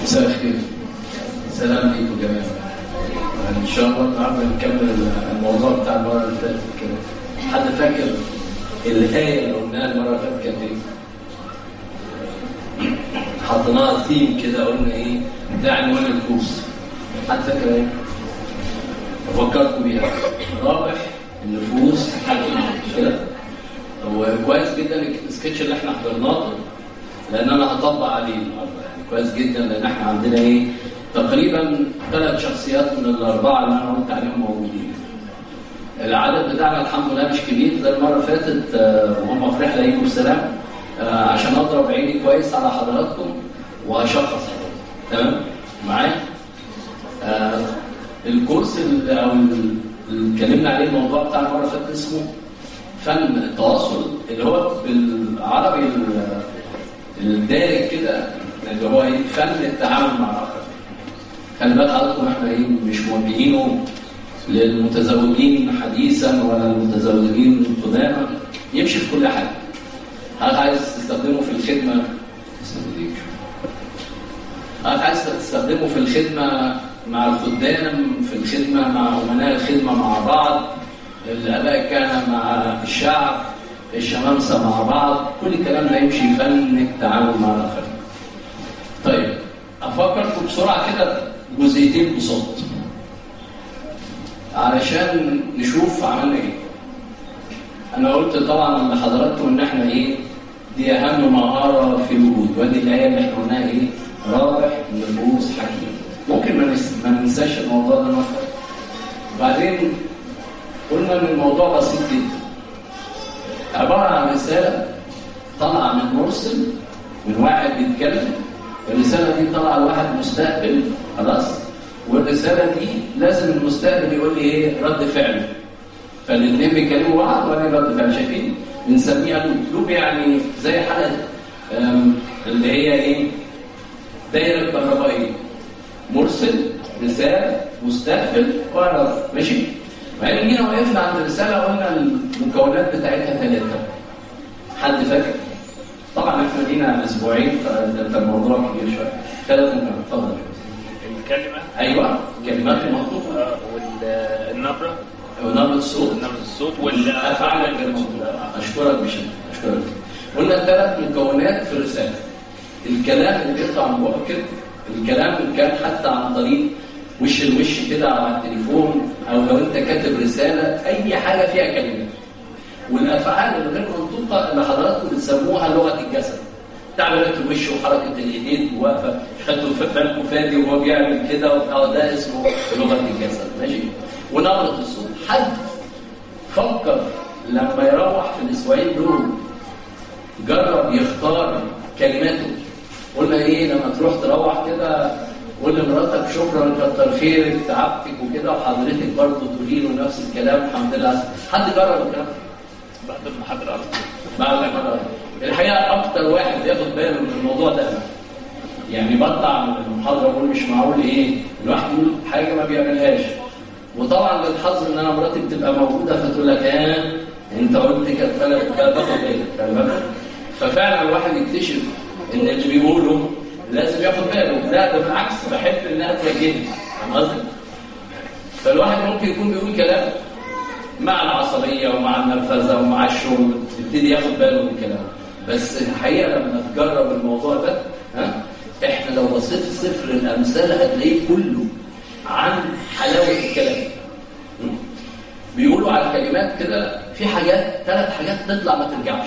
مساء الخير سلام ليكم جميعا ان شاء الله النهارده نكمل الموضوع بتاع المره اللي فاتت كده حد فاكر الآية اللي قلناها المره اللي فاتت كانت ايه؟ حطيناها ثيم كده قلنا ايه؟ ده عنوان الكورس حد فاكر ايه؟ افكركم بيها رابح النفوس حكيم مش كده؟ وكويس جدا السكتش اللي احنا حضرناه لان انا هطبق عليه النهارده يعني كويس جدا لان احنا عندنا ايه تقريبا ثلاث شخصيات من الاربعه اللي انا قلت عليهم موجودين العدد بتاعنا الحمد لله مش كبير زي المره اللي فاتت آه، وهم في رحله يجوا السلام آه، عشان اضرب عيني كويس على حضراتكم واشخص حضراتكم تمام معايا آه، الكورس ال- او ال- اللي اتكلمنا عليه الموضوع بتاع المره اللي فاتت اسمه فن التواصل اللي هو بالعربي ال- الدارج كده اللي هو ايه فن التعامل مع الاخر خلي بالك حضراتكم احنا ايه مش موجهينه للمتزوجين حديثا ولا المتزوجين قداما يمشي في كل حاجه هل عايز تستخدمه في الخدمه هل عايز تستخدمه في الخدمه مع الخدام في الخدمه مع امناء الخدمه مع بعض الاباء كان مع الشعب الشمامسه مع بعض كل الكلام ده يمشي فن التعامل مع الاخرين طيب افكركم بسرعه كده جزئيتين بصوت علشان نشوف عملنا ايه انا قلت طبعا لحضراتكم ان احنا ايه دي اهم مهاره في الوجود ودي الايه اللي احنا قلناها ايه رابح نفوس حكيم ممكن ما نس- ما ننساش الموضوع ده مثلا وبعدين قلنا ان الموضوع بسيط جدا عباره عن رساله طالعه من مرسل من واحد بيتكلم الرساله دي طالعه لواحد مستقبل خلاص والرساله دي لازم المستقبل يقول لي ايه رد فعله فالاثنين بيكلموا بعض وانا رد فعل شايفين بنسميها لوب لوب يعني زي حلقه أم، اللي هي ايه دايره كهربائيه مرسل رساله مستقبل ورد ماشي بعدين جينا وقفنا عند الرساله قلنا المكونات بتاعتها ثلاثه حد فاكر؟ طبعا احنا لينا اسبوعين فده الموضوع كبير شويه ثلاث مكونات اتفضل الكلمة ايوه كلمات المخطوطه آه، والنبرة ونبره الصوت نبرة الصوت والافعال والأفعال غير موجوده اشكرك بشكل اشكرك قلنا ثلاث مكونات في الرساله الكلام اللي بيطلع من بقك كده الكلام اللي كان حتى عن طريق وش الوش كده او على التليفون او لو انت كاتب رساله اي حاجه فيها كلمات والافعال الغير منطوقه اللي حضراتكم بتسموها لغه الجسد تعبيرات الوش وحركه الايدين وواقفه خدتوا في بالكم فادي وهو بيعمل كده وبتاع ده اسمه لغه الجسد ماشي ونبره الصوت حد فكر لما يروح في الاسبوعين دول جرب يختار كلماته قلنا ايه لما تروح تروح كده قول لمراتك شكرا كتر خيرك تعبتك وكده وحضرتك برضه تقولي له نفس الكلام الحمد لله على السلامة. حد جرب الكلام ده؟ بعد المحاضرة على طول. بعد ما الحقيقه اكتر واحد بياخد باله من الموضوع ده أنا. يعني بطلع من المحاضره واقول مش معقول ايه الواحد يقول حاجه ما بيعملهاش وطبعا للحظ ان انا مراتي بتبقى موجوده فتقول لك اه انت قلت كده فانا باخد بالك خلي بالك ففعلا الواحد يكتشف ان اللي بيقوله لازم ياخد باله لا ده بالعكس بحب انها تواجهني فاهم قصدي؟ فالواحد ممكن يكون بيقول كلام مع العصبية ومع النرفزة ومع الشغل تبتدي ياخد باله من كلامه بس الحقيقة لما تجرب الموضوع ده ها احنا لو بصيت في سفر الأمثال هتلاقيه كله عن حلاوة الكلام م? بيقولوا على الكلمات كده في حاجات ثلاث حاجات تطلع ما ترجعش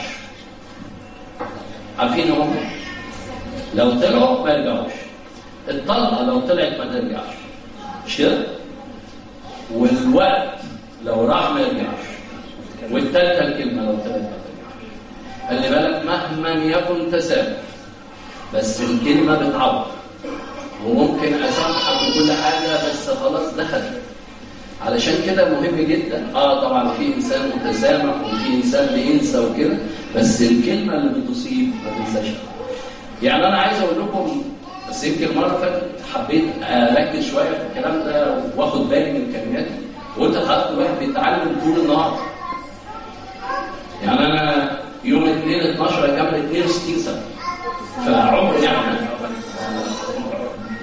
عارفين هم لو طلعوا ما يرجعوش الطلقة لو طلعت ما ترجعش مش كده؟ والوقت لو راح ما يرجعش والثالثه الكلمه لو طلعت ما ترجعش خلي بالك مهما يكن تسامح بس الكلمه بتعوض وممكن اسامحك وكل حاجه بس خلاص دخلت علشان كده مهم جدا اه طبعا في انسان متسامح وفي انسان بينسى وكده بس الكلمه اللي بتصيب ما تنساش يعني انا عايز اقول لكم بس يمكن المره اللي فاتت حبيت اركز شويه في الكلام ده واخد بالي من كلماتي وقلت لحضرتك الواحد بيتعلم طول النهار يعني انا يوم 2 12 اكمل 62 سنه فعمر يعني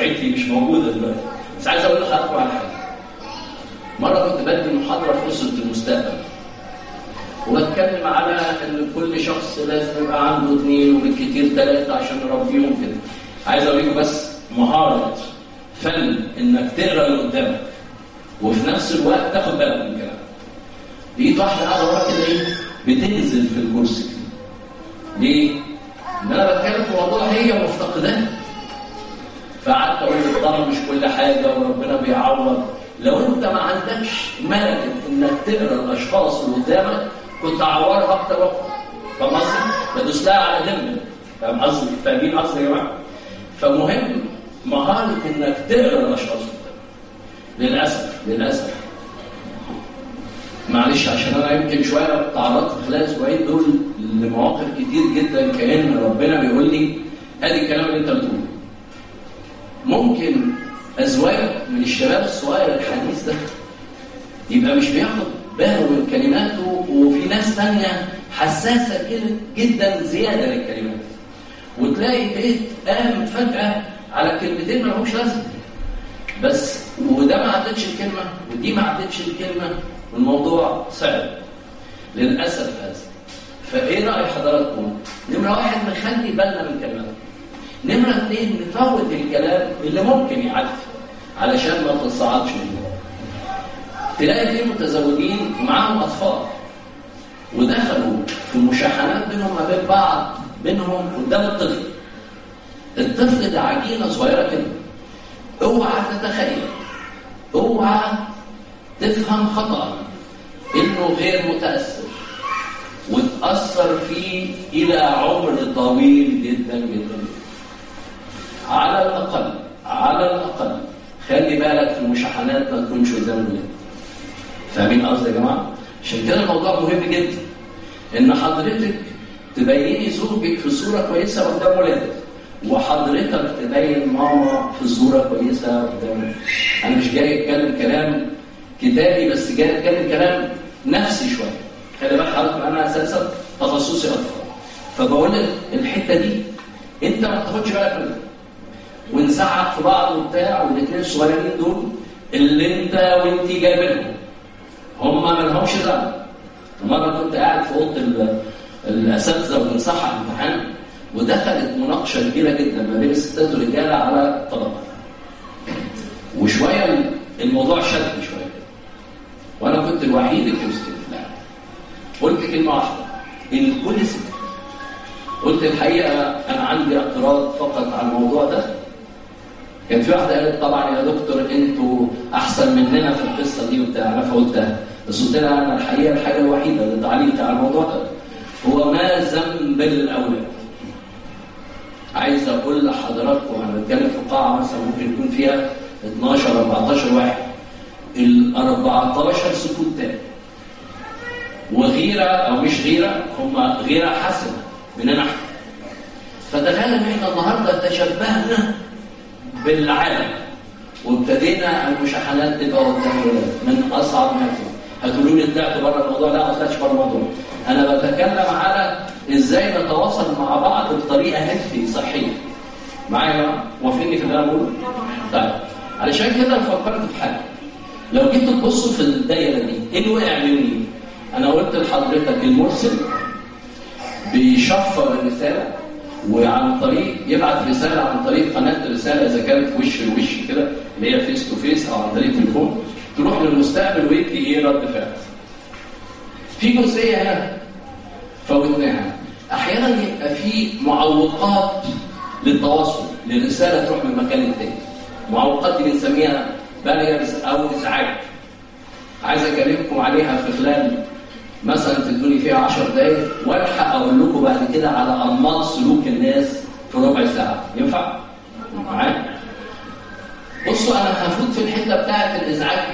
دفعتي مش موجوده دلوقتي بس عايز اقول لحضراتكم على حاجه مره كنت بدي محاضره في اسره المستقبل وبتكلم على ان كل شخص لازم يبقى عنده اثنين وبالكثير ثلاثه عشان نربيهم كده عايز اوريكم بس مهاره فن انك تقرا اللي قدامك وفي نفس الوقت تاخد بالك من الكلام لقيت واحده قاعده ورا كده ايه بتنزل في الكرسي كده ليه؟ ان انا بتكلم في موضوع هي مفتقداه فقعدت اقول لك طبعا مش كل حاجه وربنا بيعوض لو انت ما عندكش ملكه انك تقرا الاشخاص اللي قدامك كنت اعورها اكتر واكتر فاهم قصدي؟ بدوس لها على دم فاهم قصدي؟ فاهمين قصدي يا جماعه؟ فمهم مهاره انك تقرا الاشخاص اللي قدامك للاسف للاسف معلش عشان انا يمكن شويه تعرضت خلال الاسبوعين دول لمواقف كتير جدا كان ربنا بيقول لي ادي الكلام اللي انت بتقوله ممكن ازواج من الشباب الصغير الحديث ده يبقى مش بياخد باله من كلماته وفي ناس تانية حساسة كده جدا زيادة للكلمات وتلاقي بيت قام فجأة على كلمتين ما لهمش لازمة بس وده ما عدتش الكلمة ودي ما عدتش الكلمة والموضوع صعب للأسف هذا فإيه رأي حضراتكم؟ نمرة واحد نخلي بالنا من كلماتنا نمرة اثنين نفوت الكلام اللي ممكن يعدي علشان ما تتصاعدش منه تلاقي اثنين متزوجين ومعاهم أطفال ودخلوا في مشاحنات بينهم ما بين بعض بينهم قدام الطفل الطفل ده عجينة صغيرة كده اوعى تتخيل اوعى تفهم خطأ انه غير متأثر وتأثر فيه إلى عمر طويل جدا جدا على الأقل على الأقل خلي بالك في المشاحنات ما تكونش قدام الولاد فاهمين قصدي يا جماعة؟ عشان كده الموضوع مهم جدا إن حضرتك تبيني زوجك في صورة كويسة قدام ولادك وحضرتك تبين ماما في صورة كويسة قدام أنا مش جاي أتكلم كلام كتابي بس جاي أتكلم كلام نفسي شوية خلي بالك حضرتك أنا أساسا تخصصي أطفال فبقول لك الحتة دي أنت ما تاخدش بالك منها ونزعق في بعض وبتاع والاثنين الصغيرين دول اللي انت وانت جايبينهم هم ما لهمش ذنب مره كنت قاعد في اوضه الاساتذه وبنصحح امتحان ودخلت مناقشه كبيره جدا ما بين الستات والرجاله على الطلبه وشويه الموضوع شد شويه وانا كنت الوحيد اللي مسكت قلت كلمه واحده الكل سكت قلت الحقيقه انا عندي اعتراض فقط على الموضوع ده كان في واحده قالت طبعا يا دكتور انتوا احسن مننا في القصه دي وبتاع انا فقلتها بس قلت لها انا الحقيقه الحاجه الوحيده اللي تعليقي على الموضوع ده هو ما ذنب الاولاد عايز اقول لحضراتكم انا بتكلم في قاعه مثلا ممكن يكون فيها 12 14 واحد ال 14 سكوت تاني وغيره او مش غيره هم غيره حسنه مننا احنا فتخيل ان احنا النهارده تشبهنا بالعالم وابتدينا المشاحنات تبقى قدام الولاد من اصعب ما يكون هتقولوا لي طلعت بره الموضوع لا ما طلعتش بره الموضوع انا بتكلم على ازاي نتواصل مع بعض بطريقه هيلثي صحيه معايا موافقني في اللي انا بقوله؟ طيب علشان كده فكرت في حاجه لو جيت تبصوا في الدايره دي ايه اللي وقع مني؟ انا قلت لحضرتك المرسل بيشفر الرساله وعن طريق يبعت رساله عن طريق قناه رساله اذا كانت وش لوش كده اللي هي فيس تو فيس او عن طريق تليفون تروح للمستقبل ويدي ايه رد فعل. في جزئيه هنا فوتناها احيانا يبقى في معوقات للتواصل للرساله تروح من مكان للتاني. المعوقات دي بنسميها باريرز او ازعاج. عايز اكلمكم عليها في خلال مثلا تدوني فيها 10 دقايق والحق اقول لكم بعد كده على انماط سلوك الناس في ربع ساعه ينفع؟ معايا؟ بصوا انا هفوت في الحته بتاعت الازعاج دي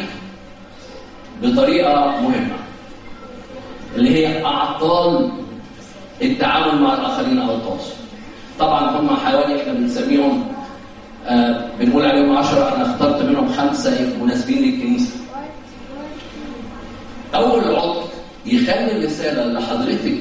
بطريقه مهمه اللي هي اعطال التعامل مع الاخرين او التواصل طبعا هم حوالي احنا بنسميهم آه بنقول عليهم 10 انا اخترت منهم خمسه مناسبين للكنيسه اول عطل يخلي الرساله اللي حضرتك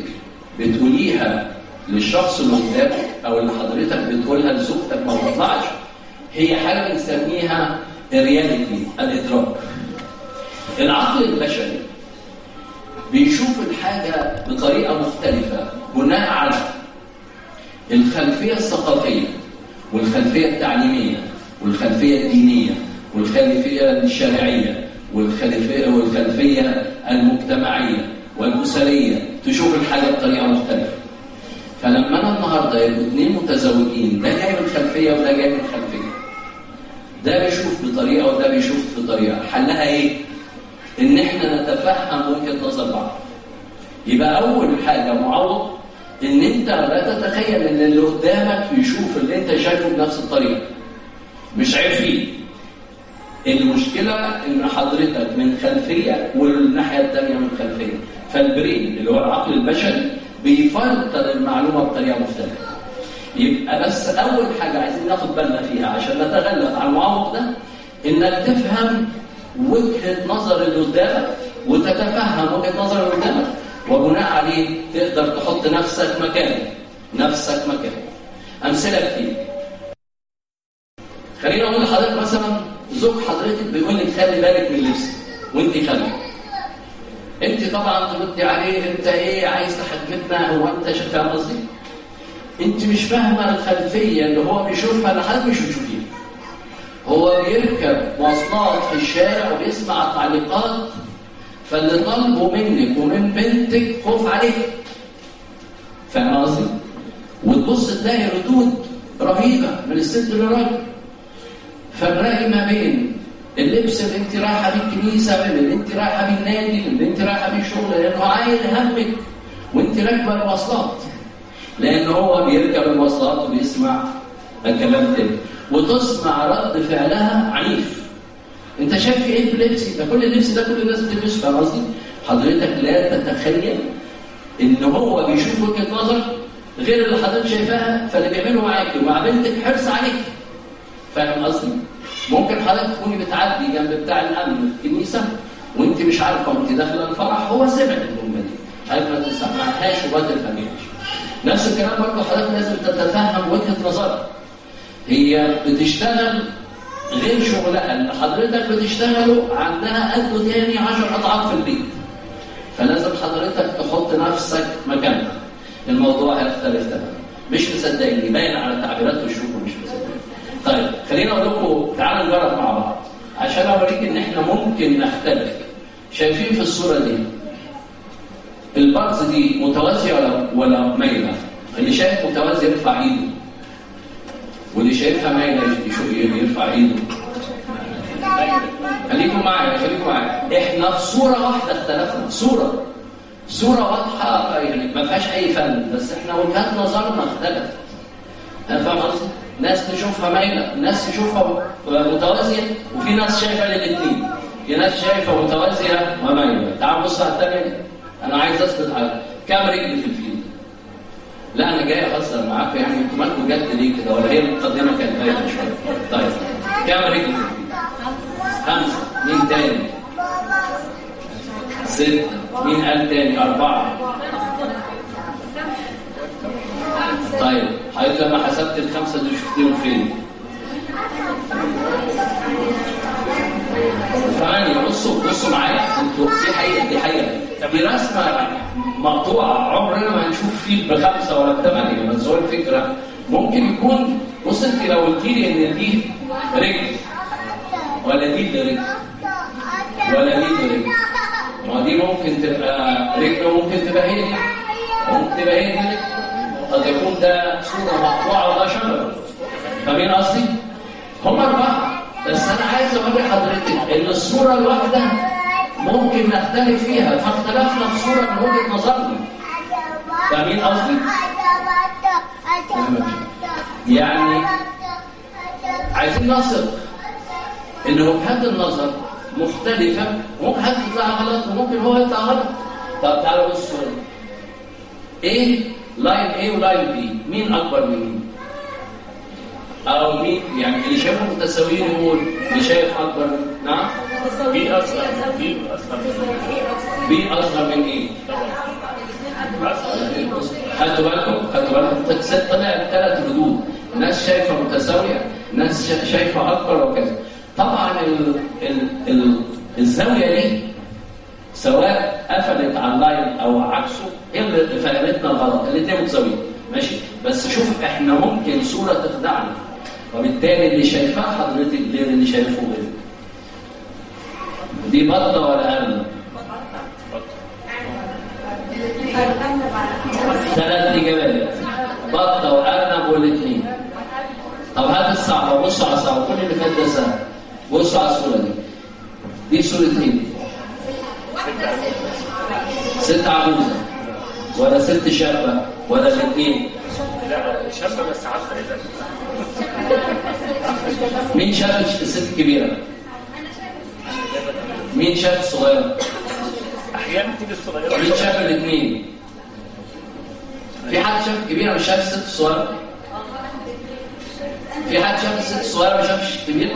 بتقوليها للشخص اللي قدامك او اللي حضرتك بتقولها لزوجتك ما تطلعش هي حاجه بنسميها الرياليتي الادراك العقل البشري بيشوف الحاجه بطريقه مختلفه بناء على الخلفيه الثقافيه والخلفيه التعليميه والخلفيه الدينيه والخلفيه الشرعيه والخلفيه والخلفيه المجتمعيه والاسريه تشوف الحاجه بطريقه مختلفه فلما انا النهارده يبقوا اثنين متزوجين ده جاي من خلفيه وده جاي من خلفيه ده بيشوف بطريقه وده بيشوف بطريقه حلها ايه؟ ان احنا نتفهم وجهه نظر بعض يبقى اول حاجه معوض ان انت لا تتخيل ان اللي قدامك يشوف اللي انت شايفه بنفس الطريقه مش عيب فيه المشكله ان حضرتك من خلفيه والناحيه الثانيه من خلفيه فالبرين اللي هو العقل البشري بيفلتر المعلومه بطريقه مختلفه يبقى بس اول حاجه عايزين ناخد بالنا فيها عشان نتغلب على المعوق ده انك تفهم وجهه نظر اللي قدامك وتتفهم وجهه نظر اللي قدامك وبناء عليه تقدر تحط نفسك مكانه نفسك مكانه امثله كتير خليني اقول لحضرتك مثلا زوج حضرتك بيقول لك خلي بالك من لبسك وانت خلي انت طبعا تردي عليه انت ايه عايز تحجبنا هو انت فاهم قصدي؟ انت مش فاهمه الخلفيه اللي هو بيشوفها اللي حضرتك مش بتشوفيها هو بيركب مواصلات في الشارع وبيسمع تعليقات فاللي طالبه منك ومن بنتك خوف عليك فاهم قصدي؟ وتبص تلاقي ردود رهيبه من الست للراجل فنلاقي ما بين اللبس اللي انت رايحه بيه الكنيسه اللي انت رايحه بيه النادي اللي انت رايحه بيه الشغل لانه عايل همك وانت راكبه المواصلات لان هو بيركب المواصلات وبيسمع الكلام تاني وتسمع رد فعلها عنيف انت شايف ايه في لبسي ده كل اللبس ده كل الناس بتلبسه فاهم قصدي حضرتك لا تتخيل ان هو بيشوف وجهه نظر غير اللي حضرتك شايفاها فاللي بيعمله معاك ومع بنتك حرص عليك فاهم قصدي ممكن حضرتك تكوني بتعدي جنب بتاع الامن في الكنيسه وانت مش عارفه وانت داخله الفرح هو سمع الجمله دي قال ما تسمعهاش وما تفهميهاش نفس الكلام برضه حضرتك لازم تتفهم وجهه نظرها هي بتشتغل غير شغلها اللي حضرتك بتشتغله عندها قده تاني 10 اضعاف في البيت فلازم حضرتك تحط نفسك مكانها الموضوع هيختلف تماما مش مصدقني باين على تعبيرات وشوفه مش مصدقني طيب خلينا اقول لكم تعالوا نجرب مع بعض عشان اوريك ان احنا ممكن نختلف شايفين في الصوره دي البارز دي متوازيه ولا ولا مايله اللي شايف متوازي يرفع ايده واللي شايفها مايله يرفع ايده خليكم معايا خليكم معايا احنا في صوره واحده اختلفنا صوره صوره واضحه يعني ما فيهاش اي فن بس احنا وجهات نظرنا اختلفت فاهم قصدي؟ ناس تشوفها مايله ناس تشوفها متوازيه وفي ناس شايفه للاثنين في ناس شايفه متوازيه ومايله تعال بص على الثانيه دي انا عايز اثبت على كام رجل في الفيلم لا انا جاي اهزر معاكم يعني انتوا مالكم جد ليه كده ولا هي المقدمه كانت باينه شويه طيب كام رجل في الفيلم خمسه مين تاني ستة مين قال تاني أربعة طيب حضرتك لما حسبت الخمسة دول شفتيهم فين؟ ثمانية بصوا بصوا معايا انتوا دي حقيقة دي حقيقة دي رسمة مقطوعة عمرنا ما هنشوف فيل بخمسة ولا بثمانية بس هو الفكرة ممكن يكون بص انت لو قلت لي ان دي رجل ولا دي رجل ولا دي رجل ما دي ممكن تبقى رجل وممكن تبقى هي دي ممكن تبقى هي دي قد يكون ده صورة مقطوعة وده شجرة فاهمين قصدي؟ هم أربعة بس أنا عايز أوري حضرتك إن الصورة الواحدة ممكن نختلف فيها فاختلفنا في صورة من وجهة نظرنا فاهمين قصدي؟ يعني عايزين نثق إن وجهات النظر مختلفة ممكن حد يطلع غلط وممكن هو يطلع غلط طب تعالوا بصوا ايه لاين A ولاين B مين اكبر من مين او مين يعني اللي شايفه متساويين يقول اللي شايف اكبر من نعم بي اصغر بي اصغر بي اصغر من ايه خدوا بالكم خدوا بالكم طلع ثلاث ردود ناس شايفه متساويه ناس شا- شايفه اكبر وكذا طبعا ال ال ال الزاويه دي سواء قفلت على اللاين او عكسه هي اللي فهمتنا غلط الاثنين متساويين ماشي بس شوف احنا ممكن صوره تخدعنا وبالتالي اللي شايفاه حضرتك غير اللي شايفه غير دي بطه ولا ارنب ثلاث اجابات بطه وارنب والاثنين طب هات الصعبه بصوا على الصعبه كل اللي فات ده سهل بصوا على الصوره دي دي صوره ايه؟ ست عجوزه ولا ست شابه ولا الاثنين لا شابه بس عارفه ايه مين شاف الست الكبيره؟ مين شاف الصغيره؟ احيانا تيجي الصغيره مين شاف الاثنين؟ في حد شاف الكبيره مش شاف الست الصغيره؟ في حد شاف الست الصغيره ما شافش الكبيره؟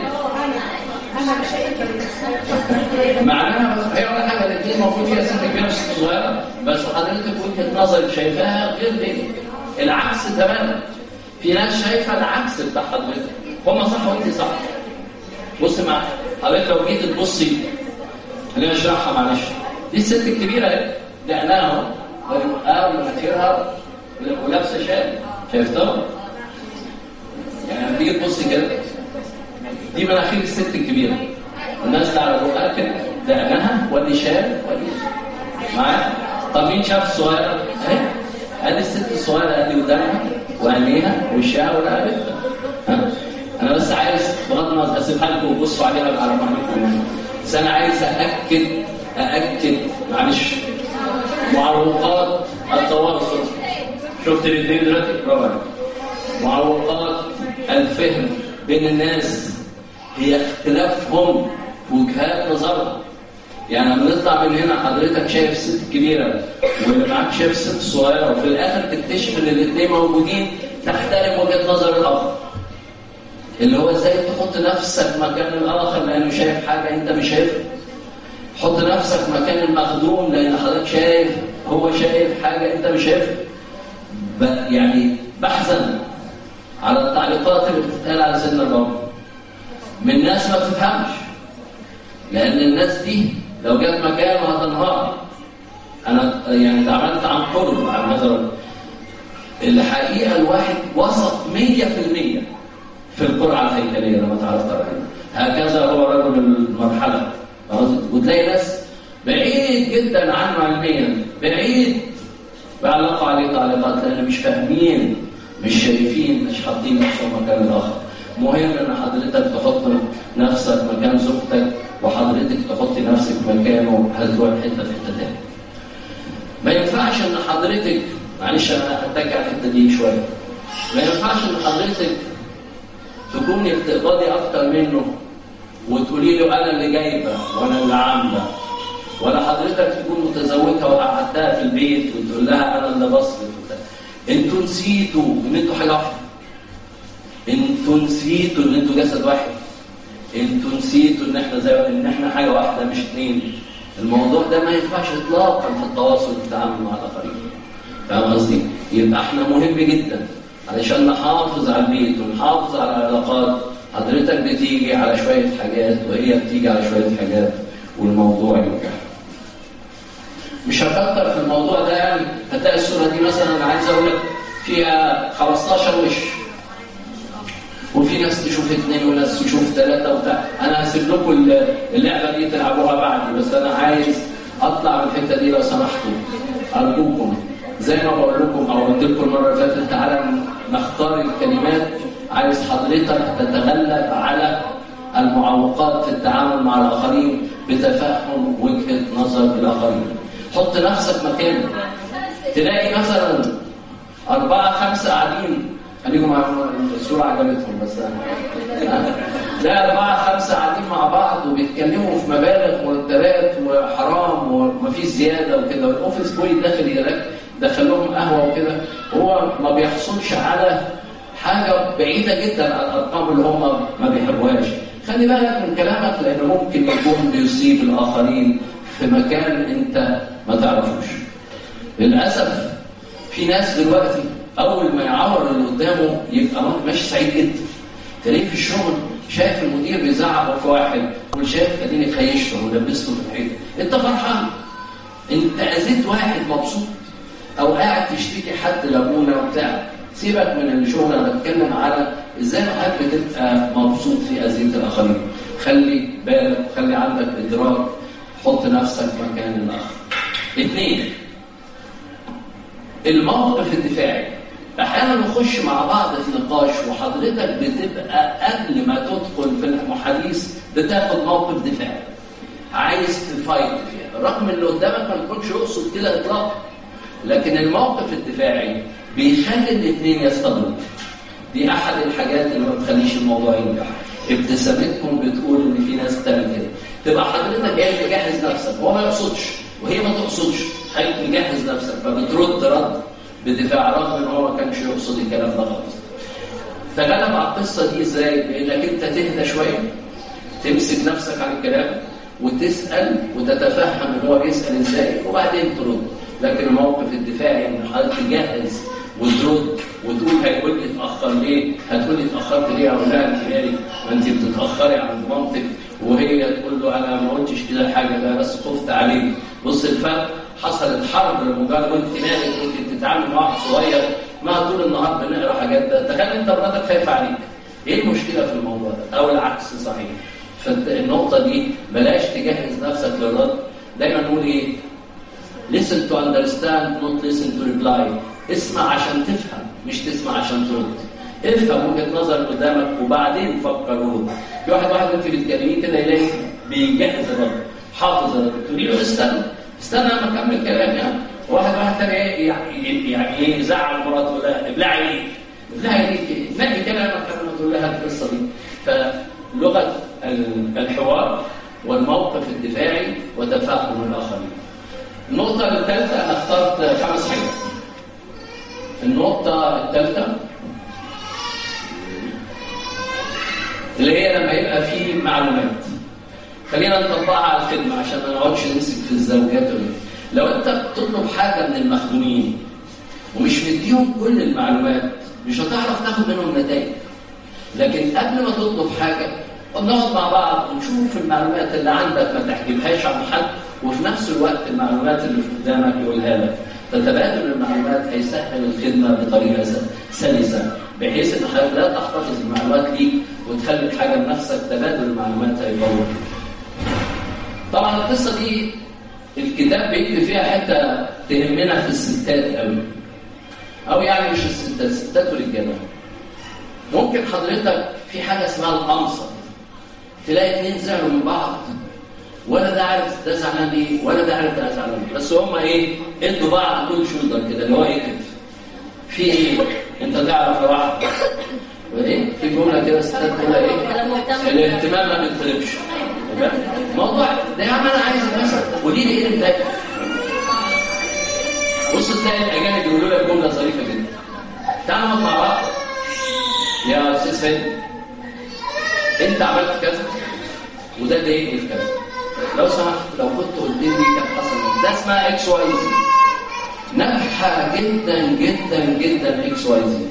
معناها هي ولا حاجه الاثنين المفروض فيها ست كبيره وست صغيره بس حضرتك وجهه نظرك شايفاها غير دي العكس تماما في ناس شايفه العكس بتاع حضرتك هم صح وانت صح بص معايا حضرتك لو جيت تبصي خليني اشرحها معلش دي الست الكبيره اهي دقناها اه مناخيرها ولابسه شال شايفتها؟ يعني لما تيجي تبصي كده دي مناخير الست الكبيره الناس على بقها كده دقنها ودي شال ودي معايا طب مين شاف الصغيره؟ اهي ادي الست الصغيره ادي ودانها وعينيها وشها ورقبتها ها انا بس عايز بغض النظر اسيبها لكم وبصوا عليها على معلوماتكم بس انا عايز ااكد ااكد معلش معوقات التواصل شفت الاثنين دلوقتي برافو عليك. معوقات الفهم بين الناس هي اختلافهم في وجهات نظرهم يعني لما نطلع من هنا حضرتك شايف الست الكبيره واللي معاك شايف الست الصغيره وفي الاخر تكتشف ان الاثنين موجودين تحترم وجهه نظر الاخر اللي هو ازاي تحط نفسك مكان الاخر لانه شايف حاجه انت مش شايفها حط نفسك مكان المخدوم لان حضرتك شايف هو شايف حاجه انت مش شايفها ب- يعني بحزن على التعليقات اللي بتتقال على سن الرب من ناس ما بتفهمش لان الناس دي لو جت مكانه هتنهار انا يعني اتعاملت عن قرب عن هذا الرجل الحقيقه الواحد وسط 100% في القرعه الهيكليه لما تعرفت عليها هكذا هو رجل المرحله خلاص؟ وتلاقي ناس بعيد جدا عنه علميا بعيد بيعلقوا عليه تعليقات لان مش فاهمين مش شايفين مش حاطين نفسهم مكان الاخر مهم ان حضرتك تحط نفسك مكان زوجتك وحضرتك تحطي نفسك مكانه هتروح حته في حته تاني ما ينفعش ان حضرتك معلش انا هتجع الحته دي شويه ما ينفعش ان حضرتك تكوني بتقبضي اكتر منه وتقولي له انا اللي جايبه وانا اللي عامله ولا حضرتك تكون متزوجه وقعدتها في البيت وتقول لها انا اللي بصرف وبتاع. انتوا نسيتوا ان انتوا حاجه واحده انتوا نسيتوا ان انتوا جسد واحد انتوا نسيتوا ان احنا زي ان احنا حاجه واحده مش اثنين الموضوع ده ما ينفعش اطلاقا في التواصل والتعامل مع الاخرين فاهم قصدي؟ يبقى احنا مهم جدا علشان نحافظ على البيت ونحافظ على العلاقات حضرتك بتيجي على شويه حاجات وهي بتيجي على شويه حاجات والموضوع ينجح مش هكتر في الموضوع ده يعني هتلاقي الصوره دي مثلا انا عايز اقول لك فيها 15 وش وفي ناس تشوف اثنين وناس تشوف ثلاثة وبتاع أنا هسيب لكم اللعبة دي تلعبوها بعدي بس أنا عايز أطلع من الحتة دي لو سمحتوا أرجوكم زي ما بقول لكم أو قلت لكم المرة اللي فاتت تعالى نختار الكلمات عايز حضرتك تتغلب على المعوقات في التعامل مع الآخرين بتفهم وجهة نظر الآخرين حط نفسك مكانه تلاقي مثلا أربعة خمسة قاعدين خليكم معاهم الصورة عجبتهم بس أنا تلاقي أربعة خمسة قاعدين مع بعض وبيتكلموا في مبالغ مرتبات وحرام ومفيش زيادة وكده والأوفيس بوي داخل يدرك دخل لهم قهوة وكده هو ما بيحصلش على حاجة بعيدة جدا عن الأرقام اللي هم ما بيحبوهاش خلي بالك من كلامك لأنه ممكن يكون بيصيب الآخرين في مكان أنت ما تعرفوش للأسف في ناس دلوقتي اول ما يعور اللي قدامه يبقى ماشي سعيد جدا تلاقيه في الشغل شايف المدير بيزعق في واحد وشايف اديني خيشته ولبسته في الحيط انت فرحان انت اذيت واحد مبسوط او قاعد تشتكي حد لابونا وبتاع سيبك من الشغل انا بتكلم على ازاي حضرتك بتبقى مبسوط في اذيه الاخرين خلي بالك خلي عندك ادراك حط نفسك مكان الاخر اثنين الموقف الدفاعي احيانا نخش مع بعض في نقاش وحضرتك بتبقى قبل ما تدخل في الحديث بتاخد موقف دفاعي عايز تفايت فيها رغم ان اللي قدامك ما يكونش يقصد كده اطلاقا لكن الموقف الدفاعي بيخلي الاثنين يصطدموا دي احد الحاجات اللي ما بتخليش الموضوع ينجح ابتسامتكم بتقول ان في ناس بتعمل كده تبقى حضرتك جاي تجهز نفسك هو ما يقصدش وهي ما تقصدش خليك مجهز نفسك فبترد رد بدفاع رغم ان هو ما كانش يقصد الكلام ده خالص تغلب على القصه دي ازاي؟ بانك انت تهدى شويه تمسك نفسك عن الكلام وتسال وتتفهم ان هو بيسال ازاي وبعدين ترد لكن الموقف الدفاعي ان حضرتك تجهز وترد وتقول هيقول لي اتاخر ليه؟ هتقول لي اتاخرت ليه؟ اقول لها انت مالك؟ ما انت بتتاخري عن مامتك وهي تقول له انا ما قلتش كده حاجه ده بس خفت عليك بص الفرق حصلت حرب لمجرد وانت مالك ممكن تتعامل مع واحد صغير ما طول النهار بنقرا حاجات ده تخيل انت مراتك خايفه عليك ايه المشكله في الموضوع ده؟ او العكس صحيح فالنقطه دي بلاش تجهز نفسك للرد دايما نقول ايه؟ listen to understand not listen to reply اسمع عشان تفهم مش تسمع عشان ترد افهم وجهه نظر اللي قدامك وبعدين فكر ورد في واحد واحد انت بتكلميه كده يلاقي بيجهز الرد حافظ الرد تقولي له استنى استنى لما اكمل كلامي يعني واحد واحد تاني ايه يعني يعني ايه يزعل مراته ولا ابلعي ليه؟ ابلعي ليه؟ نقي كده لما كمان تقول لها القصه دي فلغه الحوار والموقف الدفاعي وتفهم الاخرين النقطة الثالثة أنا اخترت خمس حاجات. النقطة الثالثة اللي هي لما يبقى في معلومات. خلينا نطبقها على الخدمة عشان ما نقعدش نمسك في الزوجات ولا لو أنت بتطلب حاجة من المخدومين ومش مديهم كل المعلومات مش هتعرف تاخد منهم نتائج. لكن قبل ما تطلب حاجة نقعد مع بعض ونشوف المعلومات اللي عندك ما تحجبهاش عن حد وفي نفس الوقت المعلومات اللي قدامك يقولها لك فتبادل المعلومات هيسهل الخدمه بطريقه سلسه بحيث ان حضرتك لا تحتفظ المعلومات ليك وتخلي حاجه لنفسك تبادل المعلومات هيطور طبعا القصه دي الكتاب بيكتب فيها حته تهمنا في الستات قوي او يعني مش الستات الستات والرجاله ممكن حضرتك في حاجه اسمها القمصه تلاقي اتنين زعلوا من بعض ولا ده عارف ده زعلان ليه ولا ده عارف ده زعلان ليه بس هم ايه ادوا بعض كل شولدر كده اللي هو ايه كده في ايه انت تعرف يا واحد وايه في جمله كده الستات تقول ايه الاهتمام ما بيتطلبش موضوع ده يا عم انا عايز مثلا ودي ايه اللي مضايقك بص تلاقي الاجانب يقولوا لك جمله ظريفه جدا تعالى نقعد مع بعض يا استاذ فادي انت عملت كذا وده ضايقني في كذا لو سمحت لو كنت قلت لي كان حصل ده اسمها اكس واي زي ناجحه جدا جدا جدا اكس واي زي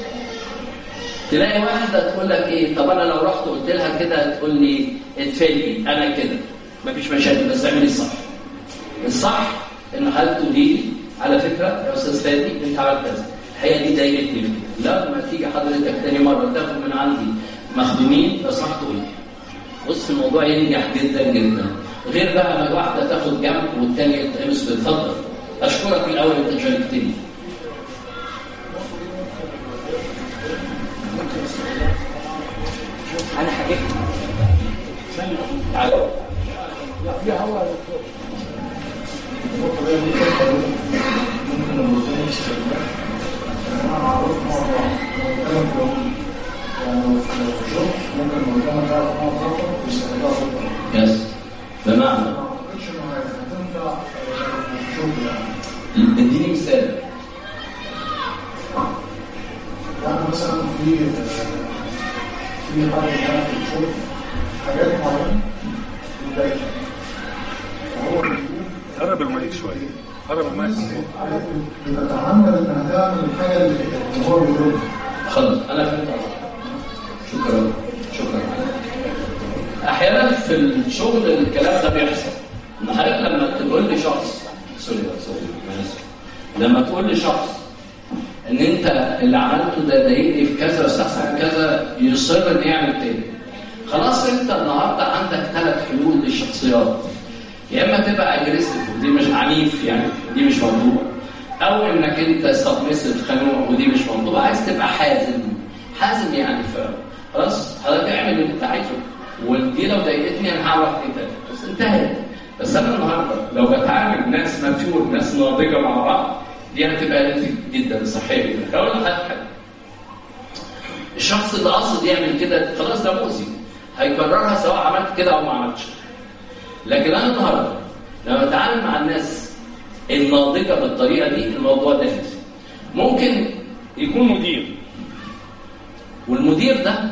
تلاقي واحده تقول لك ايه طب انا لو رحت قلت لها كده تقول لي اتفلي انا كده مفيش مشاكل بس اعملي الصح الصح ان حالته دي على فكره يا استاذ فادي انت عملت كذا الحقيقه دي ضايقتني لما تيجي حضرتك تاني مره تاخد من عندي مخدومين لو سمحت قول لي بص الموضوع ينجح جدا جدا غير بقى لما واحده تاخد جنب والثانيه يتقمص بتفضل اشكرك الاول انت شاركتني انا حكيت تعالوا يس بمعنى اديني مثال يعني مثلا في في حاجه معينه في الشغل حاجات معينه مضايقه فهو بيقول قرب المايك شويه هذا ممثل بتتعمد انها تعمل الحاجه اللي اللي هو بيقولها خلاص انا فهمت قصدك. شكرا شكرا احيانا في الشغل الكلام ده بيحصل ان حضرتك لما تقول لي شخص سوري بقى، سوري أنا آسف. لما تقول لي شخص ان انت اللي عملته ده ضايقني في كذا واستحسن كذا يصر ان يعمل تاني خلاص انت النهارده عندك ثلاث حلول للشخصيات يا اما تبقى اجريسيف ودي مش عنيف يعني ودي مش موضوع او انك انت سبمسيف خنوع ودي مش موضوع عايز تبقى حازم حازم يعني ف خلاص حضرتك اعمل اللي انت عايزه ودي لو ضايقتني انا هعمل واحد اتنين تلاته بس انتهت بس انا النهارده لو بتعامل ناس ماتيور ناس ناضجه مع بعض دي هتبقى لذيذ جدا صحيه جدا اقول لحضرتك حاجه الشخص اللي قصد يعمل كده خلاص ده مؤذي هيكررها سواء عملت كده او ما عملتش لكن انا النهارده لما اتعامل مع الناس الناضجه بالطريقه دي الموضوع ده هزي. ممكن يكون مدير والمدير ده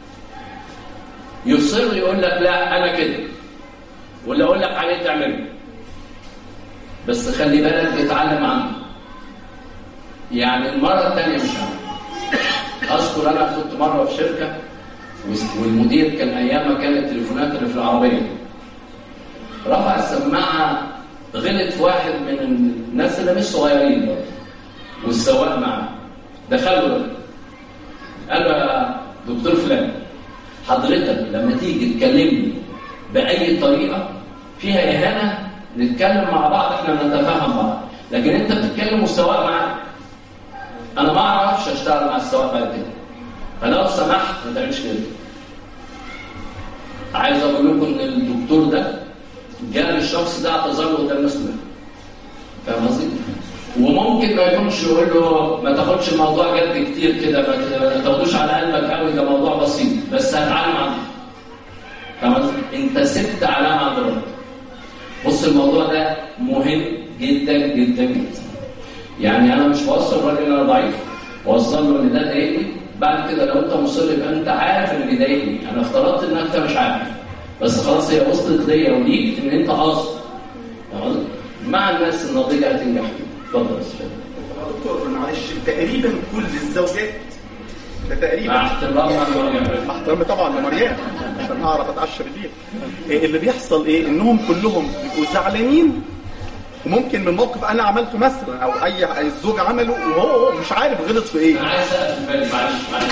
يصر يقول لك لا انا كده ولا اقول لك عليه تعمله بس خلي بالك اتعلم عنه يعني المره الثانيه مش عارف اذكر انا كنت مره في شركه والمدير كان ايام ما كانت التليفونات اللي في العربيه رفع السماعه غلط في واحد من الناس اللي مش صغيرين برضه والسواق معاه دخله قال له يا دكتور فلان حضرتك لما تيجي تكلمني باي طريقه فيها اهانه نتكلم مع بعض احنا نتفاهم بعض لكن انت بتتكلم والسواق معاك انا ما اعرفش اشتغل مع السواق بعد كده فلو سمحت ما تعملش كده عايز اقول لكم ان الدكتور ده جاب الشخص ده اعتذر له قدام الناس كلها فاهم قصدي؟ وممكن ما يكونش يقول له ما تاخدش الموضوع جد كتير كده ما تاخدوش على قلبك قوي ده موضوع بسيط بس هتعلم عنه فاهم قصدي؟ انت سبت علامه عند ربنا بص الموضوع ده مهم جدا جدا جدا يعني انا مش بوصل الراجل ان انا ضعيف واوصل له ان ده ضايقني بعد كده لو انت مصر يبقى انت عارف ان بيضايقني انا افترضت ان انت مش عارف بس خلاص هي وصلت ليا وليك ان انت قاصد فاهم قصدي؟ مع الناس الناضجه هتنجح اتفضل يا استاذ دكتور معلش تقريبا كل الزوجات ده مع تقريبا احترامي للمرأة. مع احترامي طبعا لمريم عشان اعرف اتعشى بالليل إيه اللي بيحصل ايه انهم كلهم بيبقوا زعلانين وممكن من موقف انا عملته مثلا او اي أي الزوج عمله وهو مش عارف غلط في ايه انا عايز اسال بالي معلش معلش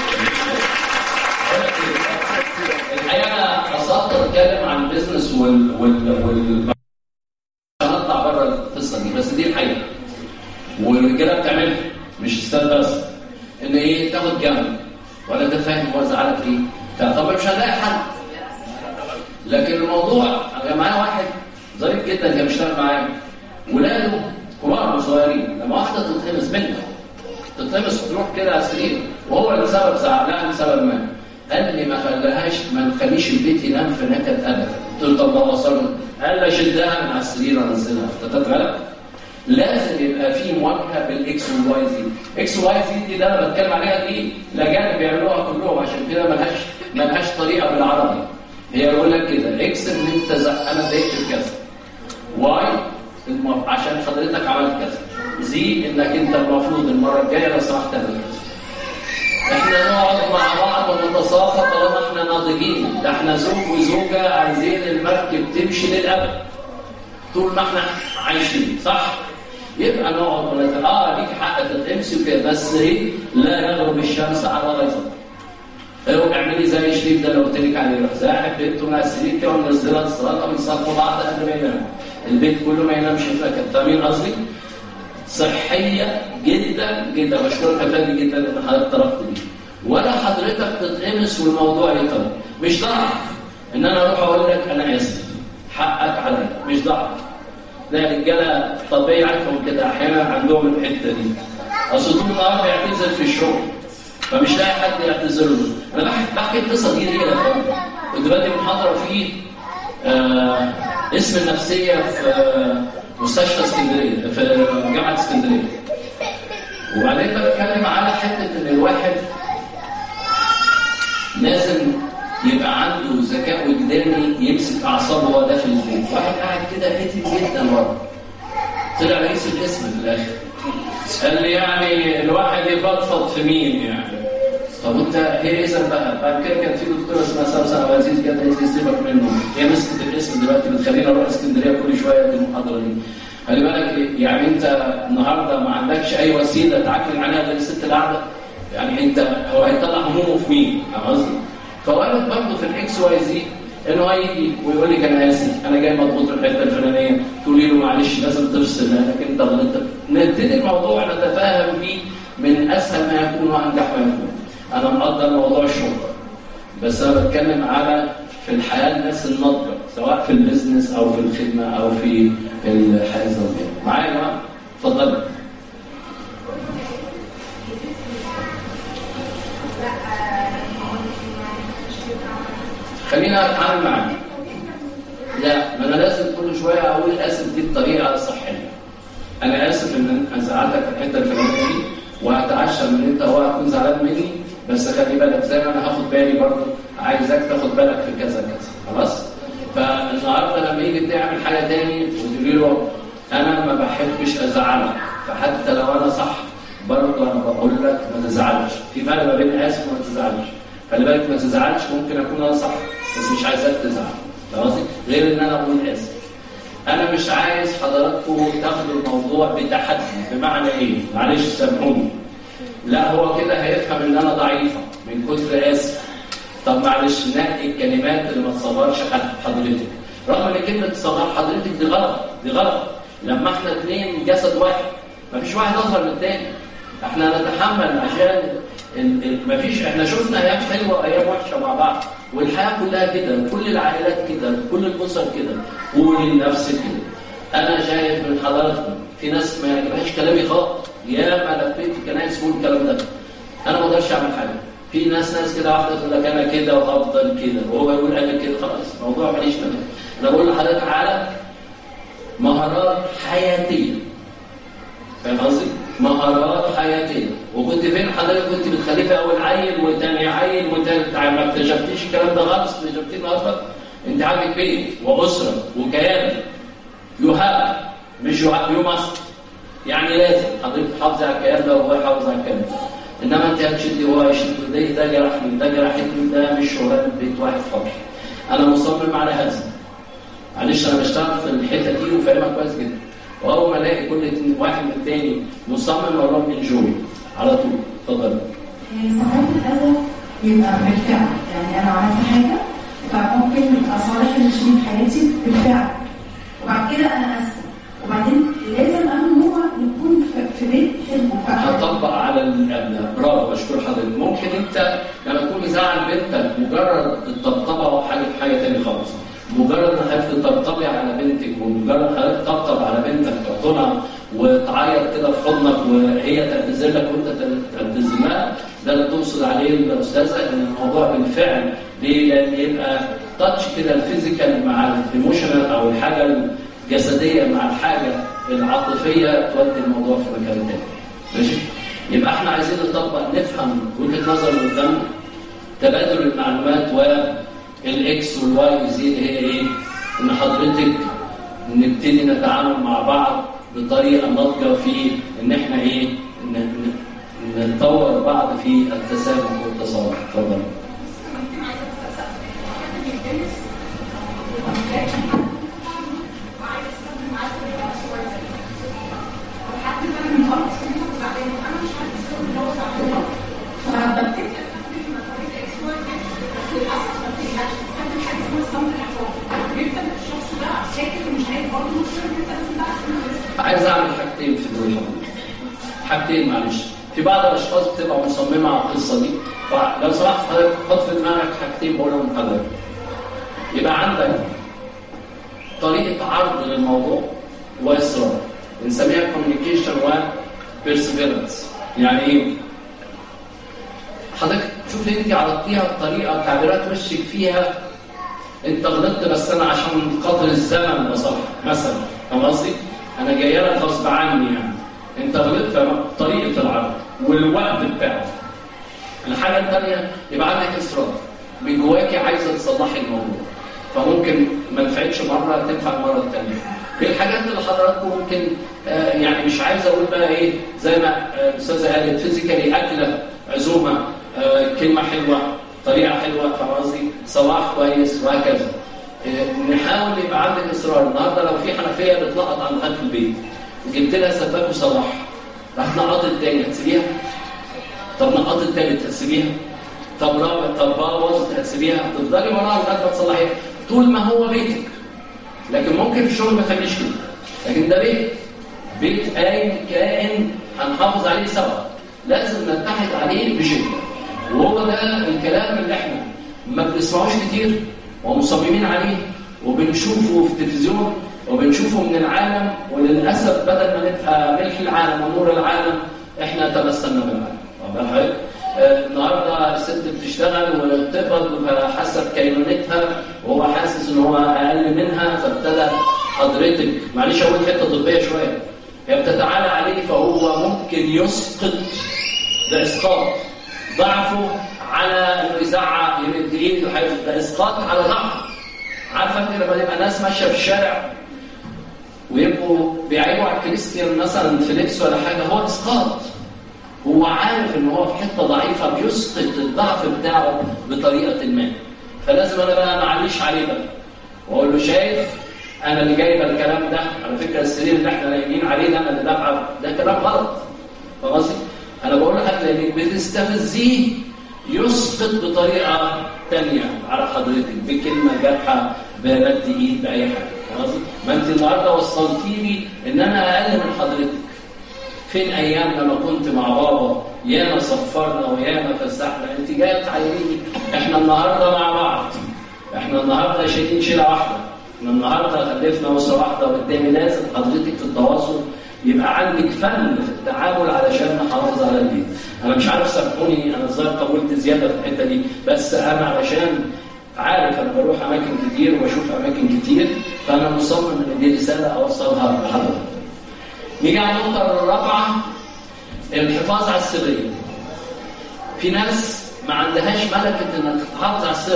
الحقيقه انا قصدت اتكلم عن البيزنس وال وال وال عشان اطلع بره القصه دي بس دي الحقيقه والرجاله بتعملها مش ستات بس ان ايه تاخد جنب ولا انت فاهم هو زعلك ليه طب مش هنلاقي حل لكن الموضوع انا معايا واحد ظريف جدا كان بيشتغل معايا ولاده كبار وصغيرين لما واحده تتخمس بنت تتلبس وتروح كده على السرير وهو اللي سبب زعلها لسبب ما قال لي ما خلاهاش ما نخليش البيت ينام في نكد ابدا قلت له طب ما وصلنا قال لي شدها من على السرير وانزلها خدت بالك لازم يبقى في مواجهه بالاكس والواي زي اكس واي زي دي ده انا بتكلم عليها دي الاجانب بيعملوها كلهم عشان كده ملهاش ملهاش طريقه بالعربي هي يقول لك كده اكس ان انت زق انا ضايقت بكذا واي الم- عشان حضرتك عملت كذا زي انك انت المفروض المره الجايه لو سمحت تعمل كذا احنا نقعد مع بعض ونتصافى طالما احنا ناضجين ده احنا زوج وزوجه عايزين المركب تمشي للابد طول ما احنا عايشين صح يبقى نقعد ونت... اه ليك حق تتمسي وكده بس ايه لا يغرب الشمس على غيظك ايوه اعملي زي شريف ده اللي قلت لك عليه روح ساحب بنته من على السرير كده ومنزلها الصلاه ويصلوا بعض قبل ما يناموا البيت كله ما ينامش فاكر فاهمين قصدي؟ صحيه جدا جدا بشكرك يا فندم جدا ان حضرتك طرفت دي ولا حضرتك تتقمص والموضوع يطول مش ضعف ان انا اروح اقول لك انا اسف حقك عليا مش ضعف لا رجاله طبيعتهم كده احيانا عندهم الحته دي اصل طول النهار بيعتذر في الشغل فمش لاقي حد يعتذر له انا بحكي بحكي القصه دي ليه يا فندم كنت بدي محاضره في آه اسم النفسيه في آه مستشفى اسكندريه في جامعه اسكندريه وبعدين بتكلم على حته ان الواحد لازم يبقى عنده ذكاء وجداني يمسك اعصابه وهو داخل البيت واحد قاعد كده اتم جدا ورا طلع رئيس القسم في الاخر قال لي يعني الواحد يفضفض في مين يعني طب انت هي اذا بقى بعد كده كانت في دكتوره اسمها سمسم ابو عزيز كانت قالت لي سيبك منه هي مسكت الاسم دلوقتي بتخليني اروح اسكندريه كل شويه في المحاضره دي خلي بالك يعني انت النهارده ما عندكش اي وسيله تعكن عليها غير الست اللي قاعده يعني انت هو هيطلع همومه في مين؟ فاهم قصدي؟ فوارد برضه في الاكس واي زي انه هيجي ويقول لك انا اسف انا جاي مضغوط في الحته الفلانيه تقولي له معلش لازم تفصل لانك انت غلطت نبتدي الموضوع نتفاهم فيه من اسهل ما يكون وانجح ما يكون انا مقدر موضوع الشغل بس انا بتكلم على في الحياه الناس الناضجه سواء في البيزنس او في الخدمه او في الحياه الزوجيه معايا يا جماعه اتفضلوا خلينا اتعامل معاه لا ما انا لازم كل شويه اقول اسف دي بطريقه صحيه انا اسف ان انا زعلتك في الحته الفلانيه دي وهتعشى من انت هو هتكون زعلان مني بس خلي بالك زي ما انا هاخد بالي برضه عايزك تاخد بالك في كذا كذا خلاص فالنهارده لما يجي تعمل حاجه تاني وتقولي له انا ما بحبش ازعلك فحتى لو انا صح برضه انا بقول لك ما تزعلش في فرق ما بين اسف وما تزعلش خلي بالك ما تزعلش ممكن اكون انا صح بس مش عايزك تزعل فاهم قصدي؟ غير ان انا اقول اسف انا مش عايز حضراتكم تاخدوا الموضوع بتحدي بمعنى ايه؟ معلش سامحوني لا هو كده هيفهم ان انا ضعيفه من كتر اسف طب معلش نقي الكلمات اللي ما تصغرش حضرتك رغم ان كلمه تصغر حضرتك دي غلط دي غلط لما احنا اثنين جسد واحد مفيش واحد اصغر من الثاني احنا نتحمل عشان ال- ال- مفيش احنا شفنا ايام حلوه وايام وحشه مع بعض والحياه كلها كده كل العائلات كده كل الاسر كده قولي لنفسك كده انا شايف من حضراتكم في ناس ما يعجبهاش كلامي خالص يا ما لفيت الكنايس فوق الكلام ده انا ما اقدرش اعمل حاجه في ناس ناس كده واحده تقول لك انا كده وافضل كده وهو يقول انا كده خلاص الموضوع ماليش كلام انا بقول لحضرتك على مهارات حياتيه فاهم قصدي؟ مهارات حياتيه وكنت فين حضرتك كنت بتخلفي اول عيل وثاني عيل وثالث عيل ما اكتشفتيش الكلام ده خالص اكتشفتيه النهارده انت عندك بيت واسره وكيان يهاب مش يهاب يو ماست يعني لازم حضرتك تحافظي على الكيان ده وهو يحافظ على الكيان ده انما انت هتشدي وهو يشد ده ده جرحني ده جرحتني ده مش شغلانه بيت واحد حر انا مصمم على هذا معلش انا بشتغل في الحته دي وفاهمها كويس جدا واول ما الاقي كل اتنين- واحد من التاني مصمم اقول لهم انجوي على طول اتفضل ساعات الأذى يبقى بالفعل يعني أنا عملت حاجة فممكن أصالح اللي شريك حياتي بالفعل وبعد كده أنا آسفة وبعدين لازم أنا وهو نكون في- في بيت حلو فأنا هطبق على الابناء برافو بشكر حضرتك ممكن انت لما تكون مزعل بنتك مجرد الطبطبه او حاجه حاجه تاني خالص مجرد ما حضرتك تطبطبي على بنتك ومجرد حضرتك تطبطب على بنتك تحضنها وتعيط كده في حضنك وهي تعتذر لك وانت تعتذر لها ده اللي تقصد عليه الاستاذه ان الموضوع بالفعل ليه؟ لان يبقى تاتش كده الفيزيكال مع الايموشنال او الحاجه الجسديه مع الحاجه العاطفيه تودي الموضوع في مكان تاني ماشي يبقى احنا عايزين نطبق نفهم وجهه نظر اللي قدامنا تبادل المعلومات والاكس والواي والزي هي ايه ان حضرتك نبتدي نتعامل مع بعض بطريقه ناضجه في ان احنا ايه ن- ن- نتطور بعض في التسامح والتصالح اتفضل عايز اعمل حاجتين في دول حاجتين معلش في بعض الاشخاص بتبقى مصممه على القصه دي فلو سمحت حضرتك حط في دماغك حاجتين بقولهم لحضرتك يبقى عندك طريقه عرض للموضوع واصرار بنسميها كوميونيكيشن و بيرسيفيرنس يعني ايه؟ حضرتك شوف انت عرضتيها بطريقه تعبيرات وشك فيها انت غلطت بس انا عشان خاطر الزمن بصراحه مثلا فاهم قصدي؟ انا جايه لك غصب عني يعني انت غلطت في طريقه العرض والوقت بتاعه الحاجه الثانيه يبقى عندك اصرار من جواكي عايزه تصلحي الموضوع فممكن ما نفعتش مره تنفع المره الثانيه في الحاجات اللي حضراتكم ممكن آه، يعني مش عايز اقول بقى ايه زي ما آه، الاستاذه قالت فيزيكالي اكله عزومه آه، كلمه حلوه طريقه حلوه فاهم قصدي صباح كويس وهكذا آه، نحاول يبقى عندك اصرار النهارده لو في حنفيه بتلقط عند خلف البيت جبت لها سباك وصلحها راح نقطت التاني هتسيبيها طب نقطت التالت هتسيبيها طب رابع طب باظت هتسيبيها تفضلي وراها لغايه ما تصلحيها طول ما هو بيتك لكن ممكن في الشغل ما تخليش كده لكن ده بيت بيت قايم كائن هنحافظ عليه سوا لازم نتحد عليه بشده وهو ده الكلام اللي احنا ما بنسمعوش كتير ومصممين عليه وبنشوفه في التلفزيون وبنشوفه من العالم وللاسف بدل ما نبقى ملح العالم ونور العالم احنا تمثلنا بالعالم واخد بالك؟ آه، النهارده الست بتشتغل وبتقبض حسب كينونتها وهو حاسس ان هو اقل منها فابتدى حضرتك معلش اقول حته طبيه شويه هي بتتعالى عليه فهو ممكن يسقط ده اسقاط ضعفه على انه يزعق يمد ايده وحاجات- ده اسقاط على ضعف عارفه انت لما يبقى ناس ماشيه في الشارع ويبقوا بيعيبوا على الكريستيان مثلا في لبس ولا حاجه هو اسقاط هو عارف ان هو في حته ضعيفه بيسقط الضعف بتاعه بطريقه ما فلازم انا بقى ما اعليش عليه بقى واقول له شايف انا اللي جايبه الكلام ده على فكره السرير اللي احنا نايمين عليه ده انا اللي دافعه ده كلام غلط فاهم قصدي؟ انا بقول لحضرتك لانك بتستفزيه يسقط بطريقه تانية على حضرتك بكلمه جارحه بمد ايد باي حاجه فاهم قصدي؟ ما انت النهارده وصلتي لي ان انا اقل من حضرتك فين ايام لما كنت مع بابا ياما سفرنا وياما فسحنا انت جايه تعايريني احنا النهارده مع بعض احنا النهارده شايلين شيله واحده احنا النهارده خلفنا اسره واحده وقدامي لازم حضرتك في التواصل يبقى عندك فن في التعامل علشان نحافظ على البيت انا مش عارف سامحوني انا الظاهر طولت زياده في الحته دي بس انا علشان عارف انا بروح اماكن كتير وبشوف اماكن كتير فانا مصمم ان دي رساله اوصلها لحضرتك نيجي على النقطة الرابعة الحفاظ على السرية. في ناس ما عندهاش ملكة انك تحافظ على السر.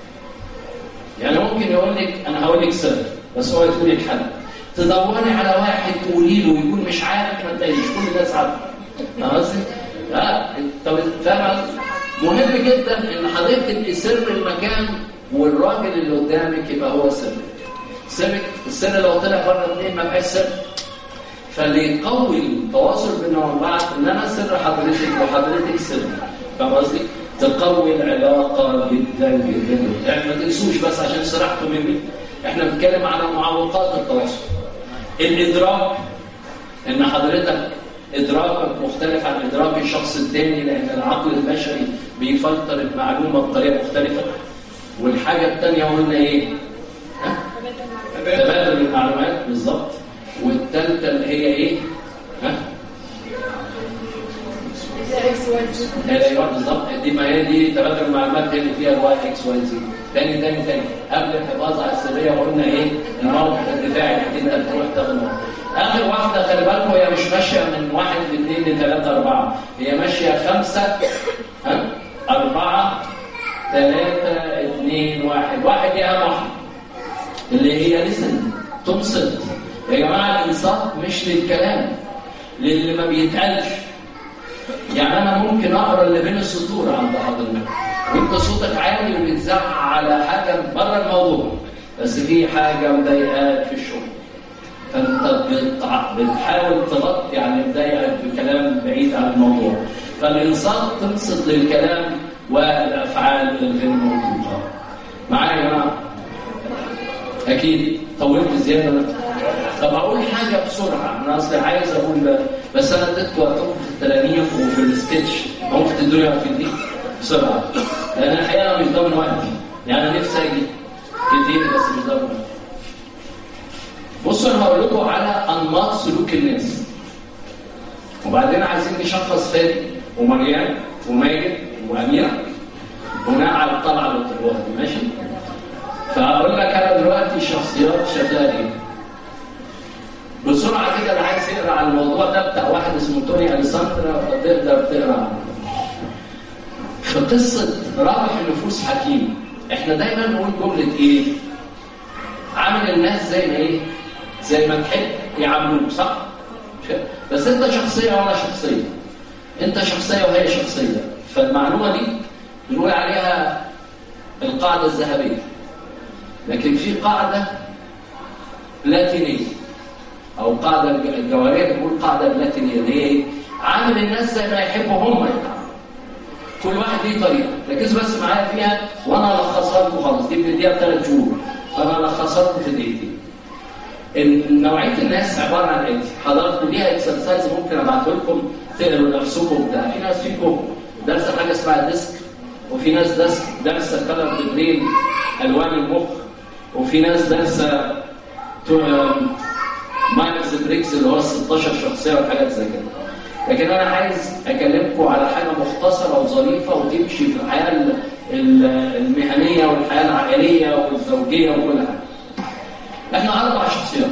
يعني ممكن يقول لك انا هقول لك سر بس هو يقول لك حل. تدوري على واحد تقولي له يكون مش عارف ما تلاقيش كل الناس عارفه. فاهم قصدي؟ لا طب فاهم قصدي؟ مهم جدا ان حضرتك تبقي سر المكان والراجل اللي قدامك يبقى هو سرك. سرك السر لو طلع بره الاثنين ما بقاش سر. فاللي يقوي التواصل بيننا وبين بعض ان انا سر حضرتك وحضرتك سر فاهم قصدي؟ تقوي العلاقه جدا جدا جدا يعني ما تنسوش بس عشان سرحتوا مني احنا بنتكلم على معوقات التواصل الادراك ان حضرتك ادراكك مختلف عن ادراك الشخص الثاني لان العقل البشري بيفلتر المعلومه بطريقه مختلفه والحاجه الثانيه قلنا ايه؟ ها؟ تبادل المعلومات بالظبط والثالثه اللي هي ايه؟ ها؟ ايوه بالظبط دي ما هي دي تبادل المعلومات هي اللي فيها الواي اكس واي زي تاني تاني تاني قبل الحفاظ على السريه قلنا ايه؟ الموقع الدفاعي انك انت تروح تاخد موقع. اخر واحده خلي بالكم هي مش ماشيه من واحد لاثنين لثلاثه اربعه هي ماشيه خمسه ها؟ اربعه ثلاثه اثنين واحد واحد يا اهم واحد اللي هي لسن تنصت يا جماعه الانصات مش للكلام للي ما بيتقالش يعني انا ممكن اقرا اللي بين السطور عند حضرتك وانت صوتك عالي وبتزعق على حاجه بره الموضوع بس في حاجه مضايقاك في الشغل فانت بتع- بتحاول تغطي على اللي مضايقك بكلام بعيد عن الموضوع فالانصات تنصت للكلام والافعال الغير موضوعه معايا يا جماعه اكيد طولت زياده أنا. طب اقول حاجه بسرعه انا اصلي عايز اقول بس انا اديتكم وقتكم في التلاميذ وفي السكتش ممكن تدوني وقت دي بسرعه لان الحقيقه انا مش ضامن وقتي يعني انا نفسي اجي كتير بس مش ضامن وقتي بصوا انا هقول لكم على انماط سلوك الناس وبعدين عايزين نشخص فادي ومريان وماجد واميره بناء على الطلعه اللي بتقولوها دي ماشي فهقول لك انا دلوقتي شخصيات شكلها ايه بسرعه كده انا عايز اقرا عن الموضوع ده بتاع واحد اسمه توني اليساندرا فتقدر تقرا عنه في قصه رابح النفوس حكيم احنا دايما نقول جمله ايه عامل الناس زي ما ايه زي ما تحب يعاملوك صح؟ مش كده؟ بس انت شخصيه وانا شخصيه انت شخصيه وهي شخصيه فالمعلومه دي بنقول عليها القاعده الذهبيه لكن في قاعده لاتينيه او قاعده الجوهريه بنقول قاعده لاتينيه اللي هي ايه؟ عامل الناس زي ما يحبوا هم يتعاملوا كل واحد ليه طريقه ركزوا بس معايا فيها وانا الخصها لكم خالص دي بنديها ثلاث شهور فانا الخصها لكم في دقيقتين إن نوعيه الناس عباره عن ايه؟ حضراتكم ليها اكسرسايز ممكن ابعته لكم تقروا نفسكم بتاع في ناس فيكم درس حاجه اسمها ديسك وفي ناس درس درس كلر برين الوان المخ وفي ناس دارسه مايلز بريكس اللي هو 16 شخصيه وحاجات زي كده لكن انا عايز اكلمكم على حاجه مختصره وظريفه وتمشي في الحياه ال- ال- المهنيه والحياه العائليه والزوجيه وكل حاجه. احنا اربع شخصيات.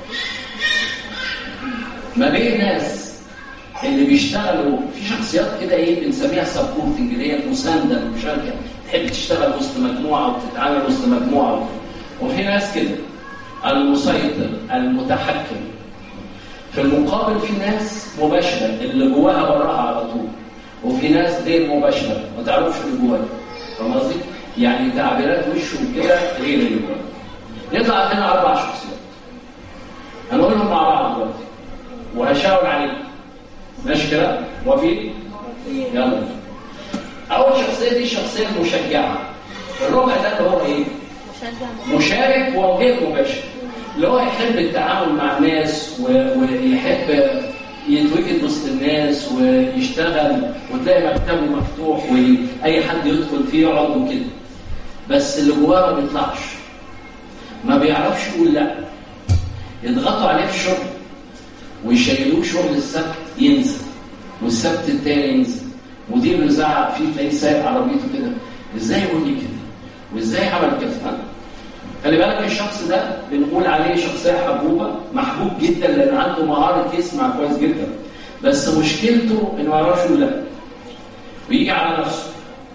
ما بين ناس اللي بيشتغلوا في شخصيات كده ايه بنسميها سبورتنج اللي هي مسانده المشاركه تحب تشتغل وسط مجموعه وتتعامل وسط مجموعه وفي ناس كده المسيطر المتحكم في المقابل في ناس مباشرة اللي جواها براها على طول وفي ناس غير مباشرة ما تعرفش اللي جواها فاهم قصدي؟ يعني تعبيرات وشه كده غير اللي جواها يطلع عندنا أربع شخصيات هنقولهم مع بعض دلوقتي وهشاور عليهم ماشي كده؟ موافقين؟ يلا أول شخصية دي الشخصية المشجعة الربع ده اللي هو إيه؟ مشارك وغير مباشر اللي هو يحب التعامل مع الناس و- ويحب يتوجد وسط الناس ويشتغل وتلاقي مكتبه مفتوح واي حد يدخل فيه يقعد وكده بس اللي جواه ما بيطلعش ما بيعرفش يقول لا يضغطوا عليه في الشغل ويشيلوه شغل السبت ينزل والسبت التاني ينزل مدير يزعق فيه تلاقيه سايق عربيته كده ازاي يقول لي كده وازاي عمل كده ها؟ خلي بالك الشخص ده بنقول عليه شخصيه حبوبه محبوب جدا لان عنده مهاره يسمع كويس جدا بس مشكلته انه ما يعرفش يقول لا ويجي على نفسه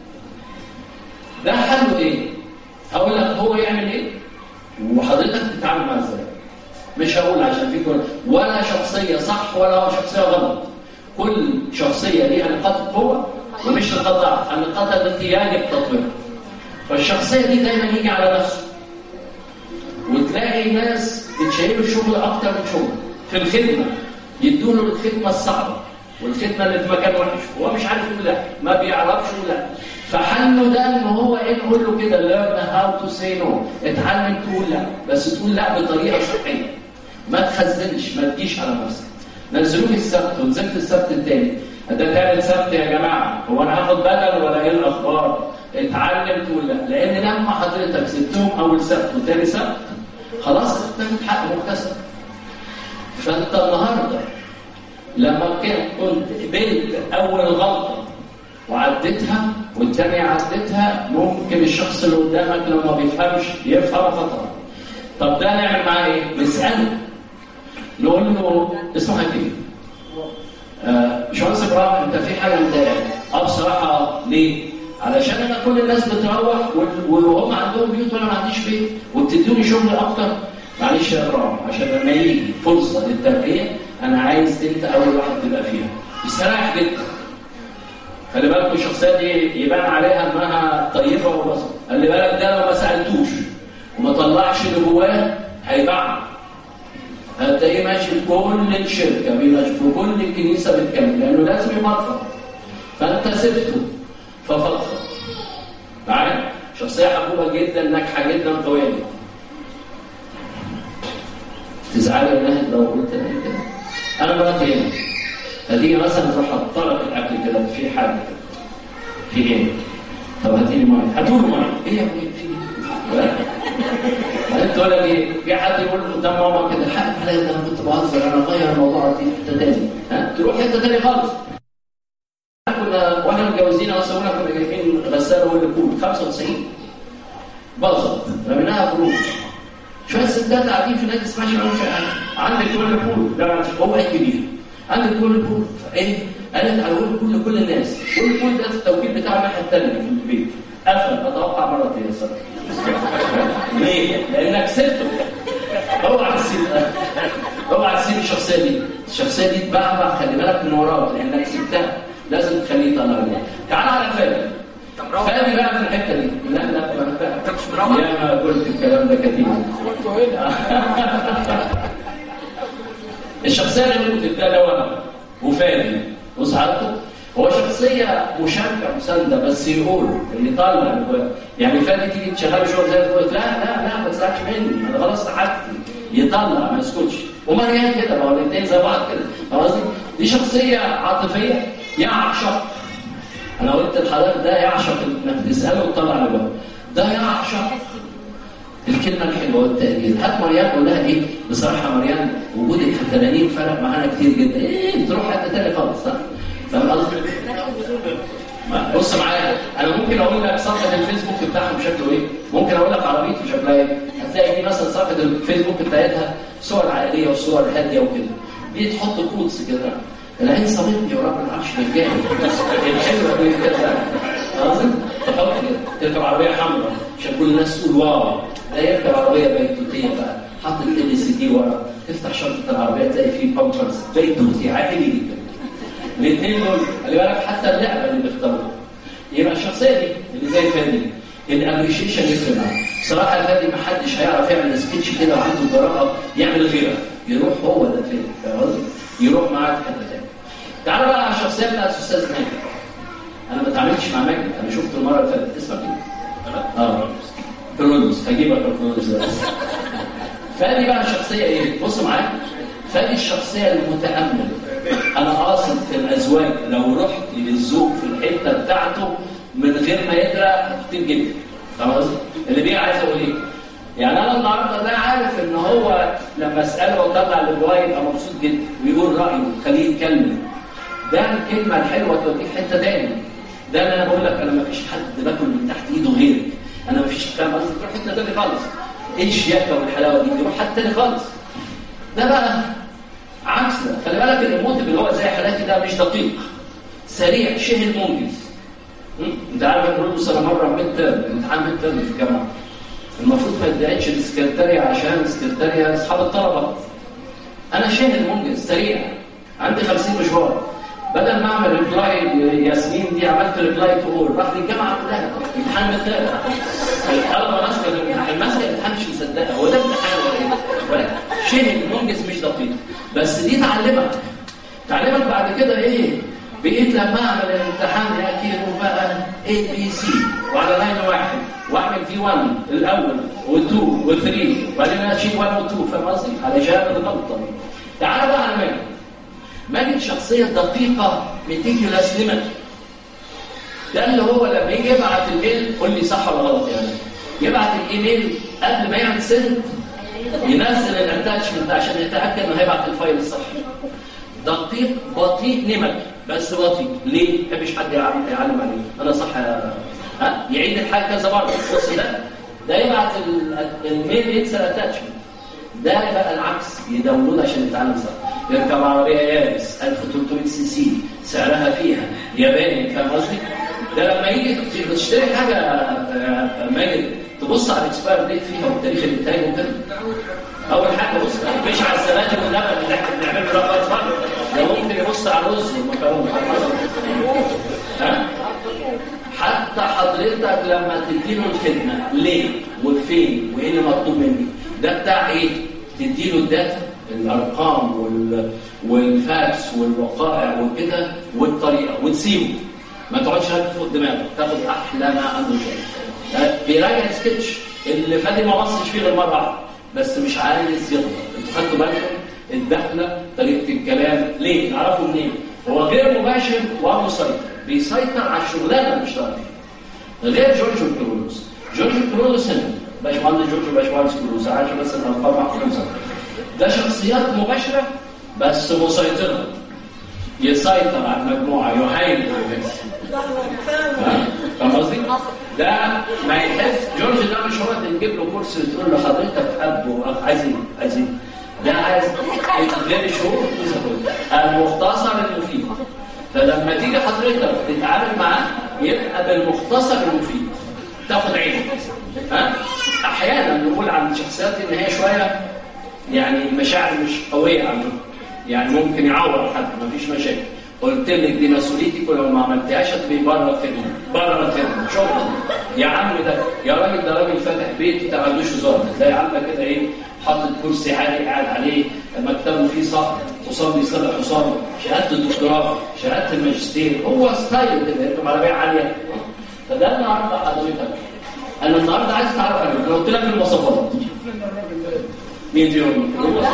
ده حله ايه؟ هقول لك هو يعمل ايه؟ وحضرتك تتعامل معاه ازاي؟ مش هقول عشان في كل ولا شخصيه صح ولا شخصيه غلط كل شخصيه ليها نقاط قوه ومش نقاط ضعف النقاط التي يجب تطويرها فالشخصيه دي دايما يجي على نفسه وتلاقي ناس بتشيله الشغل اكتر من شغل في الخدمه يدوا له الخدمه الصعبه والخدمه اللي في مكان وحش هو مش عارف يقول لا ما بيعرفش يقول لا فحله ده ان هو ايه نقول له كده learn how to say no اتعلم تقول لا بس تقول لا بطريقه صحيه ما تخزنش ما تجيش على نفسك نزلوا لي السبت ونزلت السبت التاني ده تالت سبت يا جماعه هو انا هاخد بدل ولا ايه الاخبار؟ اتعلم تقول لا لان لما حضرتك سبتهم اول سبت وتاني سبت خلاص انت حق مكتسب فانت النهارده لما كان- كنت قبلت اول غلطه وعديتها والتانية عديتها ممكن الشخص اللي قدامك لما ما بيفهمش يفهم خطأ طب ده نعمل معاه ايه؟ نسأله نقول له اسمك ايه؟ آه، باشمهندس ابراهيم انت في حاجه مضايقاك؟ اه بصراحه ليه؟ علشان انا كل الناس بتروح وال- وهم عندهم بيوت وانا ما عنديش بيت وبتدوني شغل اكتر معلش يا ابراهيم عشان لما يجي فرصه للترقيه انا عايز انت اول واحد تبقى فيها يستريح جدا خلي بالك الشخصيه دي يبان عليها انها طيبه وبسيطه خلي بالك ده لو ما سالتوش وما طلعش اللي جواه هيبعد هتلاقيه ماشي في كل الشركه ماشي في كل الكنيسه بتكلم لانه لازم يفضفض فانت سبته ففضفض معايا شخصيه حبوبه جدا ناجحه جدا قويه جدا تزعلي منها لو قلت لها كده انا مراتي هنا هتيجي مثلا تروح حاطه لك الاكل كده في حاجه كده في ايه؟ طب هاتي لي ميه هاتوا له ميه ايه يا ابني في إيه؟ بعدين تقول لك ايه؟ في حد يقول قدام ماما كده الحق عليا ده انا كنت بهزر انا اغير الموضوع دي في حته تاني ها تروح حته تاني خالص كنا واحنا متجوزين اصلا هنا كنا جايبين غساله ولا كول 95 باظت رميناها فلوس شويه ستات قاعدين في نادي اسمها شباب عندك كل بول ده هو كبير عندك كل بول فايه قالت على كل كل كل الناس كل بول ده التوكيل بتاعه الناحيه الثانيه في البيت قفل اتوقع مره تانية صراحه ليه؟ لانك سبته اوعى تسيب بالك من وراه لانك سبتها لازم تخليه يطلع لجوه تعال على فادي فادي بقى في الحته دي لا لا ما انت مش مروح يا ما قلت الكلام ده كتير الشخصيه اللي قلت ده ده وهم وفادي بص حضرتك هو شخصيه مشاركه مسانده بس يقول اللي طالع يعني فادي تيجي تشغله شغل زي تقول لا لا لا ما تزعلش مني انا خلاص حاجتي يطلع ما يسكتش ومريان كده ما هو الاثنين زي بعض كده فاهم قصدي؟ دي شخصيه عاطفيه يعشق انا قلت لحضرتك ده يعشق انك تساله وتطلع لجوه ده يعشق الكلمه الحلوه والتقدير هات مريم قول لها ايه بصراحه مريم وجودك في التنانين فرق معانا كتير جدا ايه تروح حته تاني خالص صح فاهم قصدي؟ بص معايا انا ممكن اقول لك صفحه الفيسبوك بتاعهم شكله ايه ممكن اقول لك عربيتي شكلها ايه هتلاقي دي مثلا صفحه الفيسبوك بتاعتها صور عائليه وصور هاديه وكده دي تحط كودز كده العين صابتني ورب العرش بالجاهل الحلوه دي كده قصدي تحط كده تركب عربيه حمراء عشان كل الناس تقول واو ده يركب عربيه بيتوتيه بقى حط ال سي دي ورا تفتح شنطه العربيه تلاقي فيه بامبرز بيتوتي عائلي جدا الاثنين دول خلي بالك حتى اللعبه اللي بيختاروها يبقى الشخصيه دي اللي زي فادي الابريشيشن يفرق معاه صراحه الفادي ما حدش هيعرف يعمل سكتش كده وعنده جراءه يعمل غيرها يروح هو ده فين فاهم قصدي؟ يروح معاك حته ثانيه تعالى بقى على الشخصيه بتاعت الاستاذ ماجد انا ما اتعاملتش مع ماجد انا شفته المره اللي فاتت اسمك ايه؟ اه كرونوس هجيبك كرونوس ده فادي بقى الشخصيه ايه؟ بص معايا فادي الشخصيه المتامل انا قاصد في الازواج لو رحت للذوق في الحته بتاعته من غير ما يدرى كتير جدا فاهم قصدي؟ اللي بيه عايز اقول ايه؟ يعني انا النهارده ده عارف ان هو لما اساله واطلع اللي جواه يبقى مبسوط جدا ويقول رايه ويخليه يتكلم ده الكلمه الحلوه توديك حته تاني ده اللي انا بقول لك انا ما فيش حد باكل من تحت ايده غيرك انا ما فيش فاهم قصدي تروح حته تاني خالص ايه الشياكه والحلاوه دي تروح حته تاني خالص ده بقى عكس ده خلي بالك الايموتيف اللي هو زي حالاتي ده مش دقيق سريع شبه المنجز انت عارف انا بقول انا مره ميد ترم امتحان ميد ترم في الجامعه المفروض ما يدعيتش السكرتارية عشان السكرتارية اصحاب الطلبه انا شبه المنجز سريع عندي 50 مشوار بدل ما اعمل ريبلاي ياسمين دي عملت ريبلاي تقول رحت الجامعه كلها امتحان ميد ترم الطلبه ماسكه الامتحان ماسكه الامتحان مش مصدقه هو ده امتحان ولا ايه؟ شبه المنجز مش دقيق بس دي تعلمك تعلمك بعد كده ايه بقيت لما اعمل الامتحان يا كيلو بقى اي بي سي وعلى لاين واحد واعمل في 1 الاول و2 و3 وبعدين اشيل 1 و2 فاهم قصدي؟ علشان الغلطه دي تعال بقى على ماجد ماجد شخصيه دقيقه ميتيكولاس ليميت ده اللي هو لما يجي يبعت الميل قول لي صح ولا غلط يعني يبعت الايميل قبل ما يعمل سند ينزل الاتاتشمنت عشان يتاكد انه هيبعت الفايل الصح دقيق بطيء نمك بس بطيء ليه؟ ما بيحبش حد يعلم يعلم عليه انا صح يا ها يعيد الحاجه كذا مره بص ده ده يبعت الميل ينسى الاتاتشمنت ده بقى العكس يداونلود عشان يتعلم صح يركب عربيه يابس 1300 سي سي سعرها فيها ياباني فاهم قصدي؟ ده لما يجي تشتري حاجه ماجد تبص على الاكسباير ديت فيها والتاريخ الانتاج وكده اول حاجه بص مش على الزبادي واللبن اللي احنا بنعمله ده خالص ده ممكن يبص على الرز والمكرونه ها حتى حضرتك لما تديله الخدمه ليه وفين وايه اللي مطلوب مني ده بتاع ايه تديله الداتا الارقام وال... والفاكس والوقائع وكده والطريقه وتسيبه ما تقعدش فوق دماغك تاخد احلى ما عنده شيء بيراجع سكتش اللي فادي ما بصش فيه غير مره واحده بس مش عايز يغلط انتوا خدتوا بالكم الدخله طريقه الكلام ليه تعرفوا منين هو غير مباشر ومسيطر بيسيطر على الشغلانه اللي بيشتغل فيها غير جورج كرولوس جورج كرولوس هنا باشمهندس جورج وباشمهندس كرولوس عشان بس الارقام محفوظه ده شخصيات مباشره بس مسيطره يسيطر على المجموعه يهيمن على الناس فاهم قصدي؟ ده ما يحس جورج ده مش هو اللي نجيب له كرسي وتقول له حضرتك اب عايز ايه؟ عايز ايه؟ ده عايز غير شهور المختصر المفيد فلما تيجي حضرتك تتعامل معاه يبقى بالمختصر المفيد تاخد عينه ها؟ احيانا نقول عن الشخصيات ان هي شويه يعني مشاعر مش قويه عندهم يعني ممكن يعور حد مفيش مشاكل قلت لك دي مسؤوليتك ولو ما عملتهاش هتبقي بره الخدمه بره الخدمه شكرا يا عم ده يا راجل ده راجل فاتح بيت ما عندوش هزار تلاقي عندك كده ايه حاطط كرسي عالي قاعد عليه مكتبه فيه صقر حصان بيسابق حصان شهاده الدكتوراه شهاده الماجستير هو ستايل كده يركب عربيه عاليه فده النهارده حضرتك انا النهارده عايز اتعرف عليك انا قلت لك المواصفات مين فيهم؟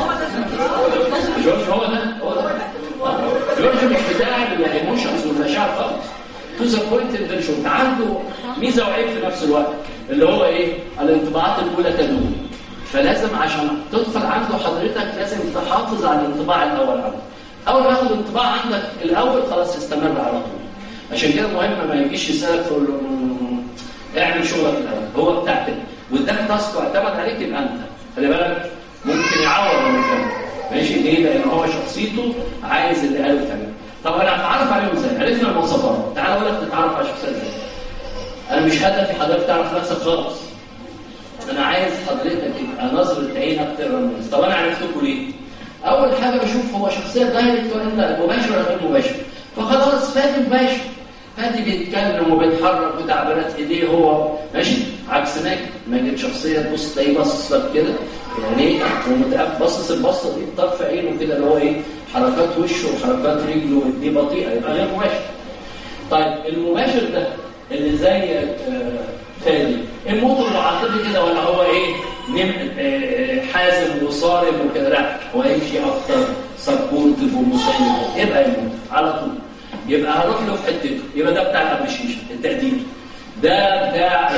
جورج هو ده هو ده آه. جورج مش بتاع الايموشنز والمشاعر خالص تو ذا بوينت انت عنده ميزه وعيب في نفس الوقت اللي هو ايه؟ الانطباعات الاولى تدوم فلازم عشان تدخل عنده حضرتك لازم تحافظ على الانطباع الاول عنده اول ما ياخد انطباع عندك الاول خلاص يستمر على طول عشان كده مهم ما يجيش يسالك تقول له "مم، اعمل شغلك الاول هو بتاع كده واداك تاسك واعتمد عليك يبقى انت خلي بالك ممكن يعوض من كده ماشي ليه؟ لان هو شخصيته عايز اللي قاله تعمله طب انا هتعرف عليهم ازاي؟ عرفنا المواصفات تعال اقول لك تتعرف على الشخصيه ازاي انا مش هدفي حضرتك تعرف نفسك خالص انا عايز حضرتك يبقى نظره عينك تقرا الناس طب انا عرفتكم ليه اول حاجه بشوف هو شخصيه دايركت ولا مباشر ولا غير مباشر فخلاص فادي مباشر فادي بيتكلم وبيتحرك وتعبيرات ايديه هو ماشي عكس ماجد ماجد شخصيه تبص تلاقيه باصص لك كده يعني ايه ومتقف باصص البصه دي بطرف عينه كده اللي هو ايه حركات وشه وحركات رجله دي بطيئه يبقى غير مباشر طيب المباشر ده اللي زي آه، فادي الموضوع العاطفي كده ولا هو ايه نم آه، حازم وصارم وكده لا هو يمشي اكتر سبورتيف ومسيب يبقى يموت على طول يبقى هروح له في حتته يبقى ده بتاع الابريشيشن التقدير ده بتاع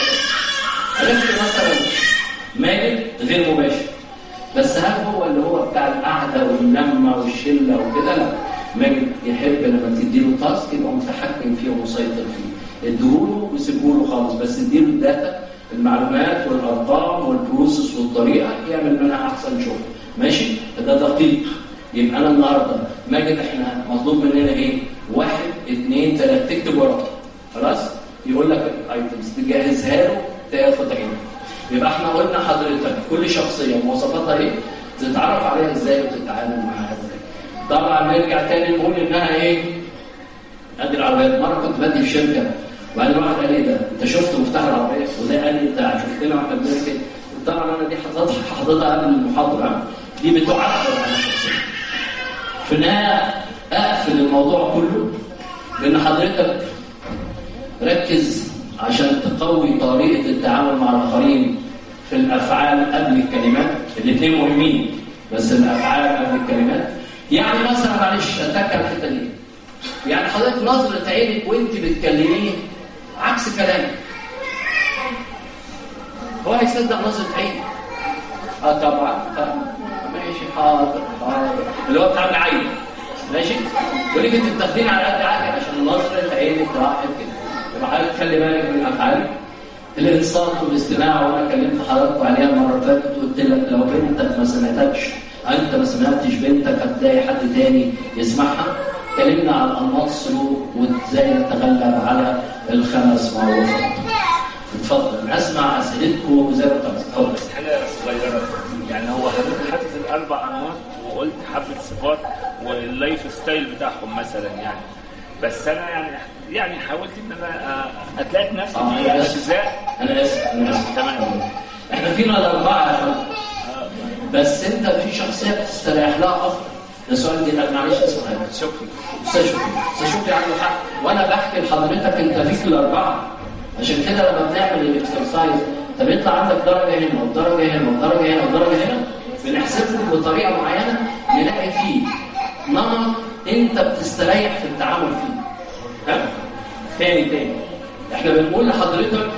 عرفت مثلا ماجد غير مباشر بس هل هو اللي هو بتاع القعده واللمه والشله وكده لا ماجد يحب لما تديله تاسك يبقى متحكم فيه ومسيطر فيه اديهوله وسيبهوله خالص بس اديله الداتا المعلومات والارقام والبروسيس والطريقه يعمل منها احسن شغل ماشي ده دقيق يبقى انا النهارده ماجد احنا مطلوب مننا ايه؟ واحد اثنين ثلاثه تكتب ورقه خلاص؟ يقول لك الايتمز تجهزها له تاخد عينه يبقى احنا قلنا حضرتك كل شخصيه مواصفاتها ايه؟ تتعرف عليها ازاي وتتعامل معاها ازاي. طبعا نرجع تاني نقول انها ايه؟ ادي العربيات مره كنت بدي في شركه وبعدين واحد قال لي ده انت شفت مفتاح العربيه وده قال لي انت شفتنا واحنا بنعمل كده طبعا انا دي حضرتها حضرتها قبل المحاضره دي بتعبر عن الشخصيه في النهايه اقفل الموضوع كله بان حضرتك ركز عشان تقوي طريقه التعامل مع الاخرين في الافعال قبل الكلمات الاثنين مهمين بس الافعال قبل الكلمات يعني مثلا معلش اتذكر الحته دي يعني حضرتك نظره عينك وانت بتكلميه عكس كلامك هو هيصدق نظره عينك اه طبعا طبعا ماشي حاضر حاضر اللي هو بتاع العين ماشي وليك انت بتاخدين على قد عقلك عشان نظره عينك راحت كده يبقى حضرتك خلي بالك من افعالك الانصات والاستماع وانا كلمت حضرتك عليها المره اللي فاتت وقلت لك لو بنتك ما سمعتكش انت ما سمعتش بنتك هتلاقي حد تاني يسمعها اتكلمنا عن انماط السلوك وازاي نتغلب على الخمس معروفات اتفضل اسمع اسئلتكم زي ما اتفضل بس حاجه صغيره يعني هو حضرتك حاطط الاربع انماط وقلت حبه صفات واللايف ستايل بتاعهم مثلا يعني بس انا يعني يعني حاولت ان انا آه، اتلاقي نفسي آه، في أنا آسف. اجزاء انا اسف انا اسف تمام احنا فينا الاربعه يا فندم بس انت في شخصيه بتستريح لها اكتر ده سؤال جدا معلش اسمع شكرا استاذ شكري استاذ شكري عنده حق وانا بحكي لحضرتك انت فيك الاربعه عشان كده لما بنعمل الاكسرسايز طب يطلع عندك درجه هنا ودرجه هنا ودرجه هنا ودرجه هنا بنحسبهم بطريقه معينه نلاقي فيه نمط انت بتستريح في التعامل فيه ها تاني تاني احنا بنقول لحضرتك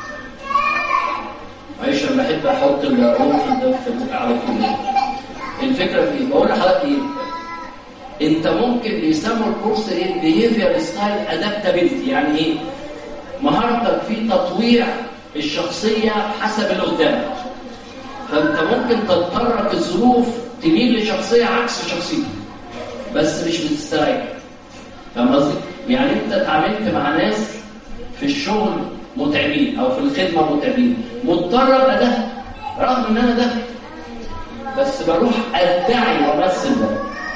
معلش انا بحب احط العنف ده في البق على طول الفكره في ايه؟ بقول لحضرتك ايه؟ انت ممكن بيسموا الكورس ايه؟ بيهيفير ستايل ادابتابيلتي يعني ايه؟ مهارتك في تطويع الشخصيه حسب اللي قدامك. فانت ممكن تضطرك الظروف تميل لشخصيه عكس شخصيتك. بس مش بتستريح. فاهم قصدي؟ يعني انت اتعاملت مع ناس في الشغل متعبين او في الخدمه متعبين، مضطر ابقى ده رغم ان انا ده بس بروح ادعي وامثل ده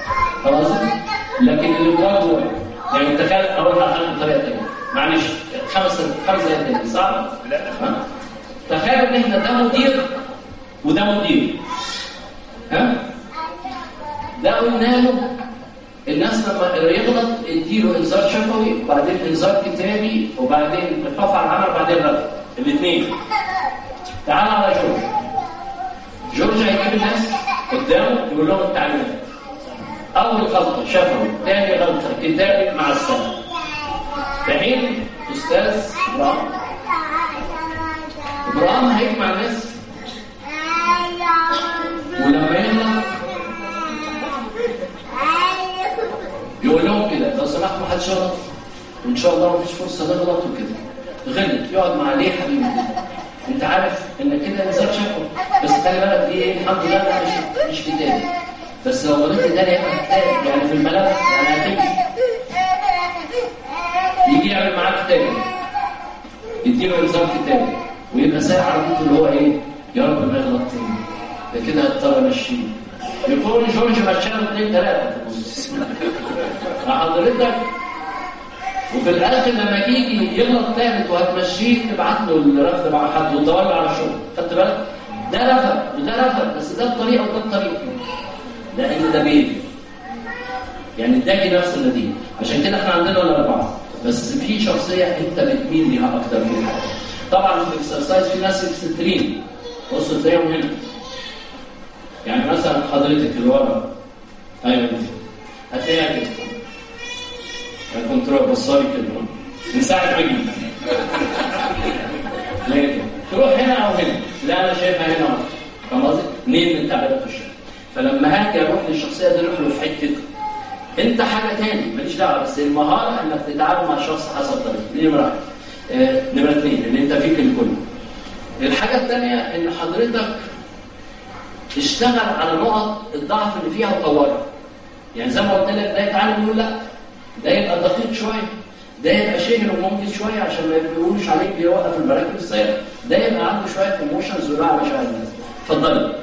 خلاص لكن اللي جواه جواه يعني تخيل اقول لك حاجه بطريقه ثانيه معلش خمس خمس دقايق تاني صعب؟ لا لا ها؟ تخيل ان احنا ده مدير وده مدير ها؟ ده قلنا له الناس لما يغلط اديله انذار شفوي وبعدين انذار كتابي وبعدين رفع العمل وبعدين رد الاثنين تعال على جورج جورج هيجيب الناس قدامه يقول لهم التعليمات اول غلطه شفوي ثاني غلطه كتابي مع السلامه في حين استاذ ابراهيم ابراهيم هيجمع الناس ولما يغلط يقول لهم كده لو سمحت ما حدش يغلط وان شاء الله ما فيش فرصه نغلط وكده غلط يقعد مع ليه حبيبي انت عارف ان كده انسان شافه بس خلي بالك دي ايه الحمد لله ده مش مش كتابي بس لو غلطت تاني يبقى كتابي يعني في الملف يعني هتمشي يجي يعمل معاك كتابي يديله انذار كتابي ويبقى ساعة على طول اللي هو ايه يا رب ما يغلط تاني ده كده هضطر امشيه يكون جورج مشاله اثنين ثلاثة حضرتك وفي الاخر لما يجي يغلط ثالث وهتمشيه تبعت له الرفض مع حد وتدور على الشغل خدت بالك؟ ده رفض وده رفض بس ده الطريقه وده الطريقه لان ده بيبي يعني اداكي نفس النتيجه عشان كده احنا عندنا الاربعه بس في شخصيه انت بتميل ليها اكتر من حاجه طبعا في الاكسرسايز في ناس اكستريم بصوا تلاقيهم هنا يعني مثلا حضرتك اللي ورا ايوه انت هتلاقيها كده انا كنت بصاري كده من ساعه ما جيت تلاقيها كده تروح هنا او هنا لا انا شايفها هنا اهو فاهم قصدي؟ منين من تعبيرات الشكل فلما هاجي اروح للشخصيه دي اروح له في حته انت حاجه تاني ماليش دعوه بس المهاره انك تتعامل مع الشخص حسب طريقته دي نمره واحد آه، نمره اثنين ان انت فيك الكل الحاجه الثانيه ان حضرتك اشتغل على نقط الضعف اللي فيها وطورها يعني زي ما قلت لك ده يتعلم يقول لا ده يبقى دقيق شويه ده يبقى شهر وممكن شويه عشان ما يقولوش عليك بيوقف المراكب السير ده يبقى عنده شويه ايموشنز ويراعي مشاعر الناس اتفضلي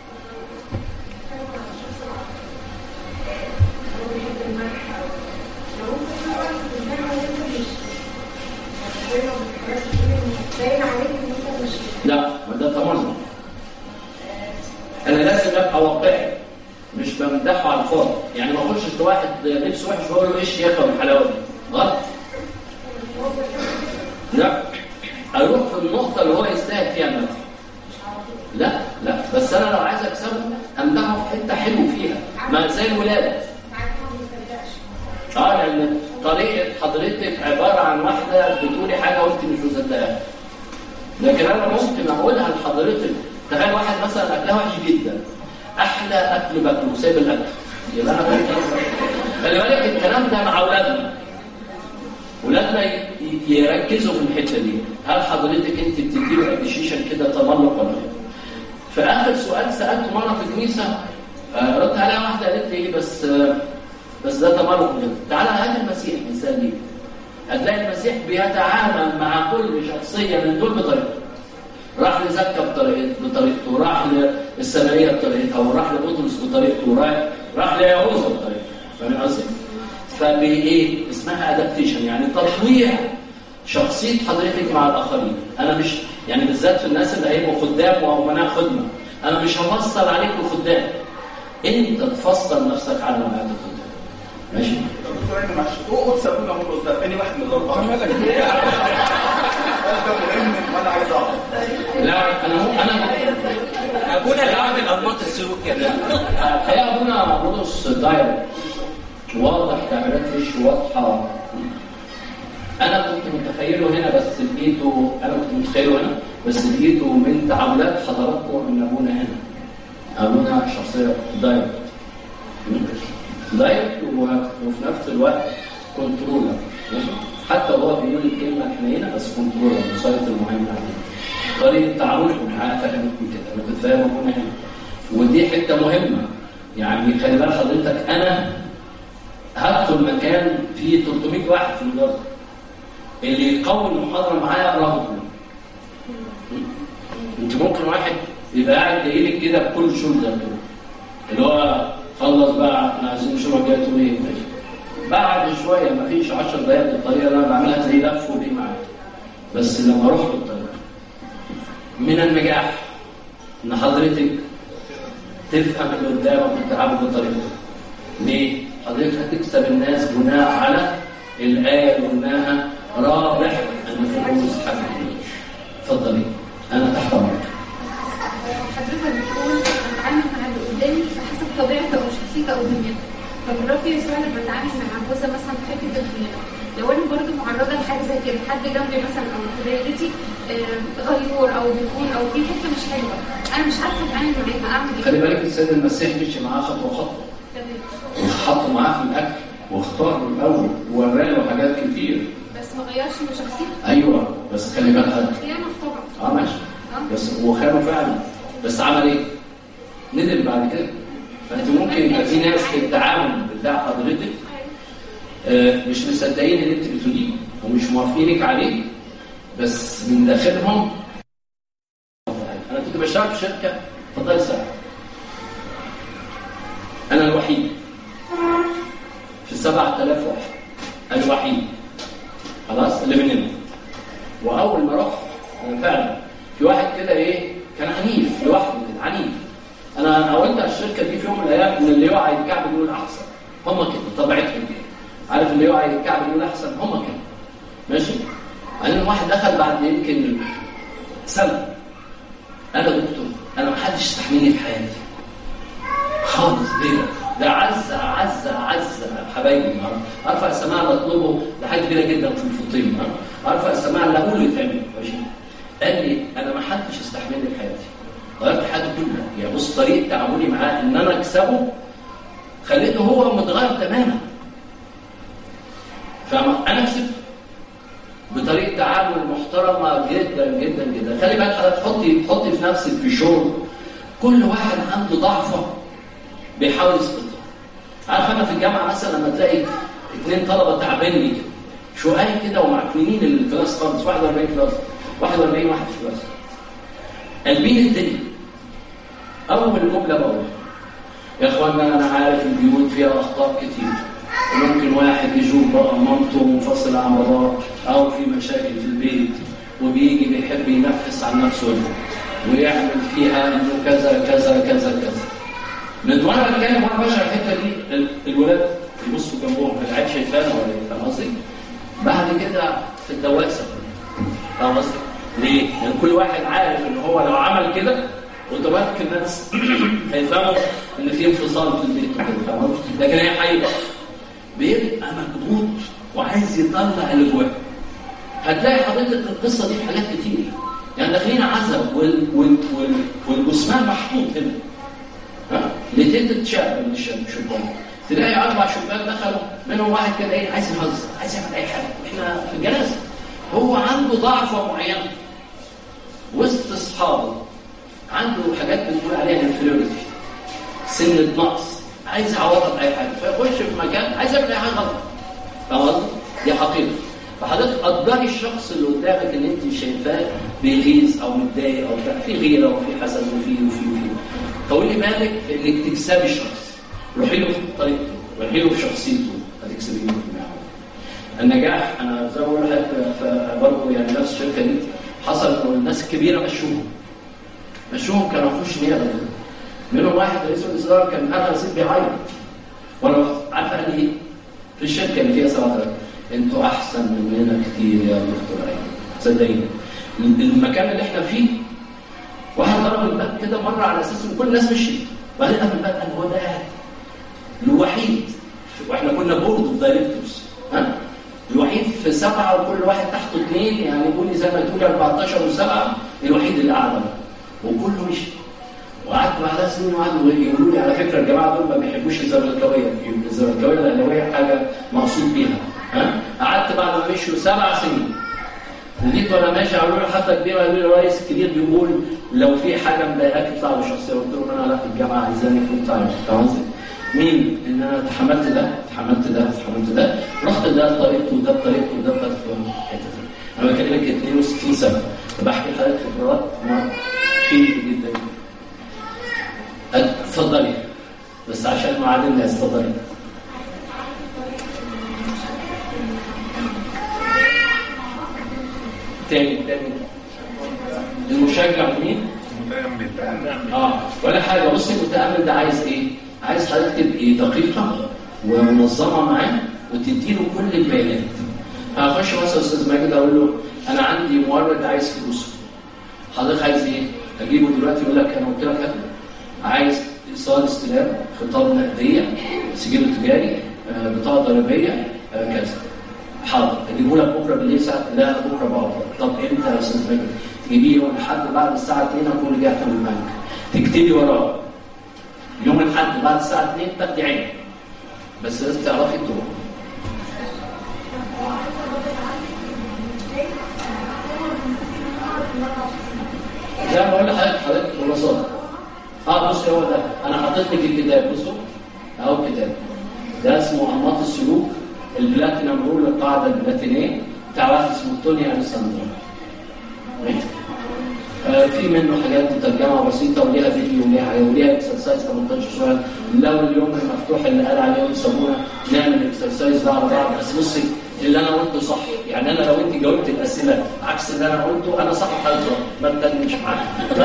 لا ما ده تمرد انا لازم ابقى واقعي مش بمدحه على الفاضي يعني ما اخشش لواحد لبسه وحش واقول له ايش يا الحلاوه دي غلط لا اروح في النقطه اللي هو يستاهل فيها المدح لا لا بس انا لو عايز اكسبه امدحه في حته حلو فيها ما زي الولاده اه لان طريقه حضرتك عباره عن واحده بتقولي حاجه وانت مش مصدقاها لكن انا ممكن اقولها لحضرتك تخيل واحد مثلا اكلها وحش جدا احلى اكل باكله سايب الاكل يبقى انا بقول خلي بالك الكلام ده مع اولادنا ولادنا ي- ي- يركزوا في الحته دي هل حضرتك انت بتديله ابريشيشن كده تملق ولا لا؟ في اخر سؤال سالته مره في كنيسه آه، ردت عليها واحده قالت لي ايه بس آه، بس ده تملق بجد تعالى هات المسيح مثال ليه هتلاقي المسيح بيتعامل مع كل شخصيه من دول بطريقته راح لزكا بطريقته بطريقته راح للسمريه بطريقتها وراح لبطرس بطريقته وراح راح ليهوذا بطريقته فاهم قصدي؟ فبايه؟ اسمها ادابتيشن يعني تطويع شخصيه حضرتك مع الاخرين انا مش يعني بالذات في الناس اللي هيبقوا خدام او مناع خدمه انا مش هفصل عليك الخدام انت تفصل نفسك على مناعه الخدام ماشي؟ دكتور انا معلش هو قدس ابونا مرقس ده اني واحد من الاربعه مالك ده مهم وانا عايز اعرف لا انا مو انا ابونا اللي عامل انماط السلوك كده الحقيقه ابونا بولس دايركت واضح تعبيرات وشه واضحه انا كنت متخيله هنا بس لقيته انا كنت متخيله هنا بس لقيته من تعاملات حضراتكم ان ابونا هنا ابونا شخصيه دايركت دايركت و- وفي نفس الوقت كنترولر حتى هو بيقول الكلمه الحنينه بس كنترولر مسيطر مهم عليه طريقه تعامله معاه فهمتني كده انا كنت فاهم ابونا هنا ودي حته مهمه يعني خلي بال حضرتك انا هدخل مكان فيه 300 واحد في الاداره اللي يقوي المحاضره معايا اقراها كله انت ممكن واحد يبقى قاعد جاي لك كده بكل شولدر كده اللي هو خلص بقى احنا عايزين نشوف جاي تقول ايه ماشي. بعد شويه ما فيش 10 دقائق بالطريقه اللي انا بعملها تلاقيه لف وبيه معايا بس لما اروح بالطريقه من النجاح ان حضرتك تفهم اللي قدامك وتتعامل بطريقته ليه؟ حضرتك هتكسب الناس بناء على الآية اللي قلناها رابح النفوس حقيقي اتفضلي أنا تحت أمرك حضرتك بتقول بتعامل مع اللي قدامي بحسب طبيعته او شخصيته او دنيته فالرب يسوع لما بتعامل مع جوزة مثلا في حته الخيانه لو انا برضه معرضه لحاجه زي كده حد جنبي مثلا او في دايرتي آه، غيور او بيكون او في حته مش حلوه انا مش عارفه اتعامل معاها اعمل ايه؟ خلي بالك السيد المسيح مشي معاه خطوة خطوة تمام. وحط معاه في الأكل واختار له الأول ووراله حاجات كتير بس ما غيرش من شخصيته أيوه بس خلي بالك خيانه طبعا اه ماشي بس هو خانه فعلا بس عمل ايه؟ ندم بعد كده فانت ممكن يبقى في ناس في التعامل بتاع حضرتك آه، مش مصدقين اللي انت بتقوليه ومش موافقينك عليه بس من داخلهم انا كنت بشتغل في شركه اتفضلي ساعه انا الوحيد في 7000 واحد الوحيد خلاص اللي مننا واول ما رحت انا فعلا في واحد كده ايه كان عنيف لوحده كده عنيف انا حاولت على الشركه دي في يوم من الايام ان اللي يقع يتكعب يقول احسن هم كده طبيعتهم كده عارف اللي يقع يتكعب يقول احسن هم كده ماشي بعدين واحد دخل بعد يمكن سنه انا دكتور انا ما حدش يستحملني في حياتي خالص ليه ده عز عز عز حبايبي ها؟ ارفع السماع اللي اطلبه لحاجه كبيره جدا في الفطيم ها؟ ارفع السماع اللي اقوله يتعمل ماشي قال لي انا ما حدش يستحملني في حياتي غيرت حياتي كلها يعني بص طريقه تعاملي معاه ان انا اكسبه خليته هو متغير تماما فانا كسبت بطريقه تعامل محترمه جدا جدا جدا خلي بالك حضرتك حطي حطي في نفسك في شغل كل واحد عنده ضعفه بيحاول يسقطها عارف انا في الجامعه مثلا لما تلاقي اثنين طلبه تعبانين كده شقاي كده ومعكنين الكلاس خالص 41 كلاس 41 واحد في كلاس قلبين الدنيا اول جمله بقولها يا اخوانا انا عارف البيوت فيها اخطاء كتير وممكن واحد يشوف بقى مامته منفصله عن باباه او في مشاكل في البيت وبيجي بيحب ينفس عن نفسه ويعمل فيها انه كذا كذا كذا كذا من وانا بتكلم وانا بشرح الحته دي ال- الولاد يبصوا جنبهم العيال شايفانا ولا ايه فاهم قصدي؟ بعد كده في الدواسه فاهم قصدي؟ ليه؟ لان كل واحد عارف ان هو لو عمل كده اوتوماتيك الناس هيفهموا ان في انفصال في البيت وكده فاهم قصدي؟ لكن هي حقيقه بيبقى مضغوط وعايز يطلع اللي جواه هتلاقي حضرتك القصه دي في حاجات كتير يعني داخلين عزب وال وال وال والجثمان محطوط هنا ها؟ لتلت تتشاب من الشاب شبان تلاقي اربع شبان دخلوا منهم واحد كده ايه عايز يهزر عايز يعمل اي حاجه احنا في الجنازه هو عنده ضعفه معينه وسط اصحابه عنده حاجات بنقول عليها انفيريورتي سن نقص عايز يعوضها باي حاجه فيخش في مكان عايز يعمل اي حاجه غلط فاهم قصدي؟ دي حقيقه فحضرتك قدري الشخص اللي قدامك اللي انت شايفاه بيغيظ او متضايق او بتاع في غيره وفي حسد وفي وفي وفي طولي بالك في انك تكسبي الشخص روحي له في طريقته روحي له في شخصيته هتكسبيه في معه النجاح انا زي ما بقول لحضرتك برضه يعني نفس الشركه دي حصل انه الناس الكبيره مشوهم مشوهم كانوا ما فيهوش نيابه منهم واحد رئيس الوزراء كان انا نسيت بيعيط وانا عارف قال لي ايه؟ في الشركه اللي فيها 7000 انتوا احسن مننا كتير يا دكتور ايمن صدقيني المكان اللي احنا فيه واحد ضرب الباب كده مره على اساس ان كل الناس مشيت بعدين قام الباب قال هو ده قاعد الوحيد واحنا كنا بورد اوف دايركتورز ها الوحيد في سبعه وكل واحد تحته اثنين يعني قولي زي ما تقولي 14 وسبعه الوحيد اللي قاعد وكله مشي وقعدت بعدها سنين وقعدوا يقولوا لي على فكره الجماعه دول ما بيحبوش الزملكاويه الزملكاويه الاهلاويه حاجه مقصود بيها ها قعدت بعد ما مشوا سبع سنين وجيت وانا ماشي قالوا لي حفله كبيره قالوا لي الرئيس الكبير بيقول لو في حاجه مضايقاك اطلع له شخصيه قلت لهم انا لا الجامعه عايزاني فول تايم فاهم قصدي؟ مين؟ ان انا اتحملت ده اتحملت ده اتحملت ده رحت ده بطريقته وده بطريقته وده بطريقته الحته دي انا بكلمك 62 سنه بحكي لحضرتك خبرات شيء جدا اتفضلي بس عشان معايا اتفضلي تاني تاني المشجع مين؟ اه ولا حاجه بص المتامل ده عايز ايه؟ عايز حضرتك تبقي دقيقه ومنظمه معاه وتديله كل البيانات هخش مثلا استاذ ماجد اقول له انا عندي مورد عايز فلوسه حضرتك عايز ايه؟ اجيبه دلوقتي يقول لك انا قلت لك هات عايز ايصال استلام خطاب نقديه سجل تجاري آه، بطاقه ضريبيه آه، كذا حاضر اجيبه لك بكره بالليل الساعه لا بكره بقى طب امتى يا استاذ ماجد؟ تجيبيه يوم الاحد بعد الساعه 2 اكون رجعت من البنك تكتبي وراه يوم الاحد بعد الساعه 2 تاخدي عينك بس لازم تعرفي الطرق زي ما بقول لحضرتك حضرتك ببساطه اه بص هو ده انا حطيت لك الكتاب بصوا اهو الكتاب ده اسمه انماط السلوك البلاتينم رول القاعده البلاتينيه بتاع واحد اسمه توني اليساندرو آه، في منه حاجات ترجمه بسيطه وليها فيديو وليها حاجه وليها اكسرسايز 18 سؤال لو اليوم المفتوح اللي قال عليه يسمونا نعمل اكسرسايز ده على بعض بس بصي اللي انا قلته صح يعني انا لو انت جاوبت الاسئله عكس اللي انا قلته انا صح حضرتك ما تتكلمش معايا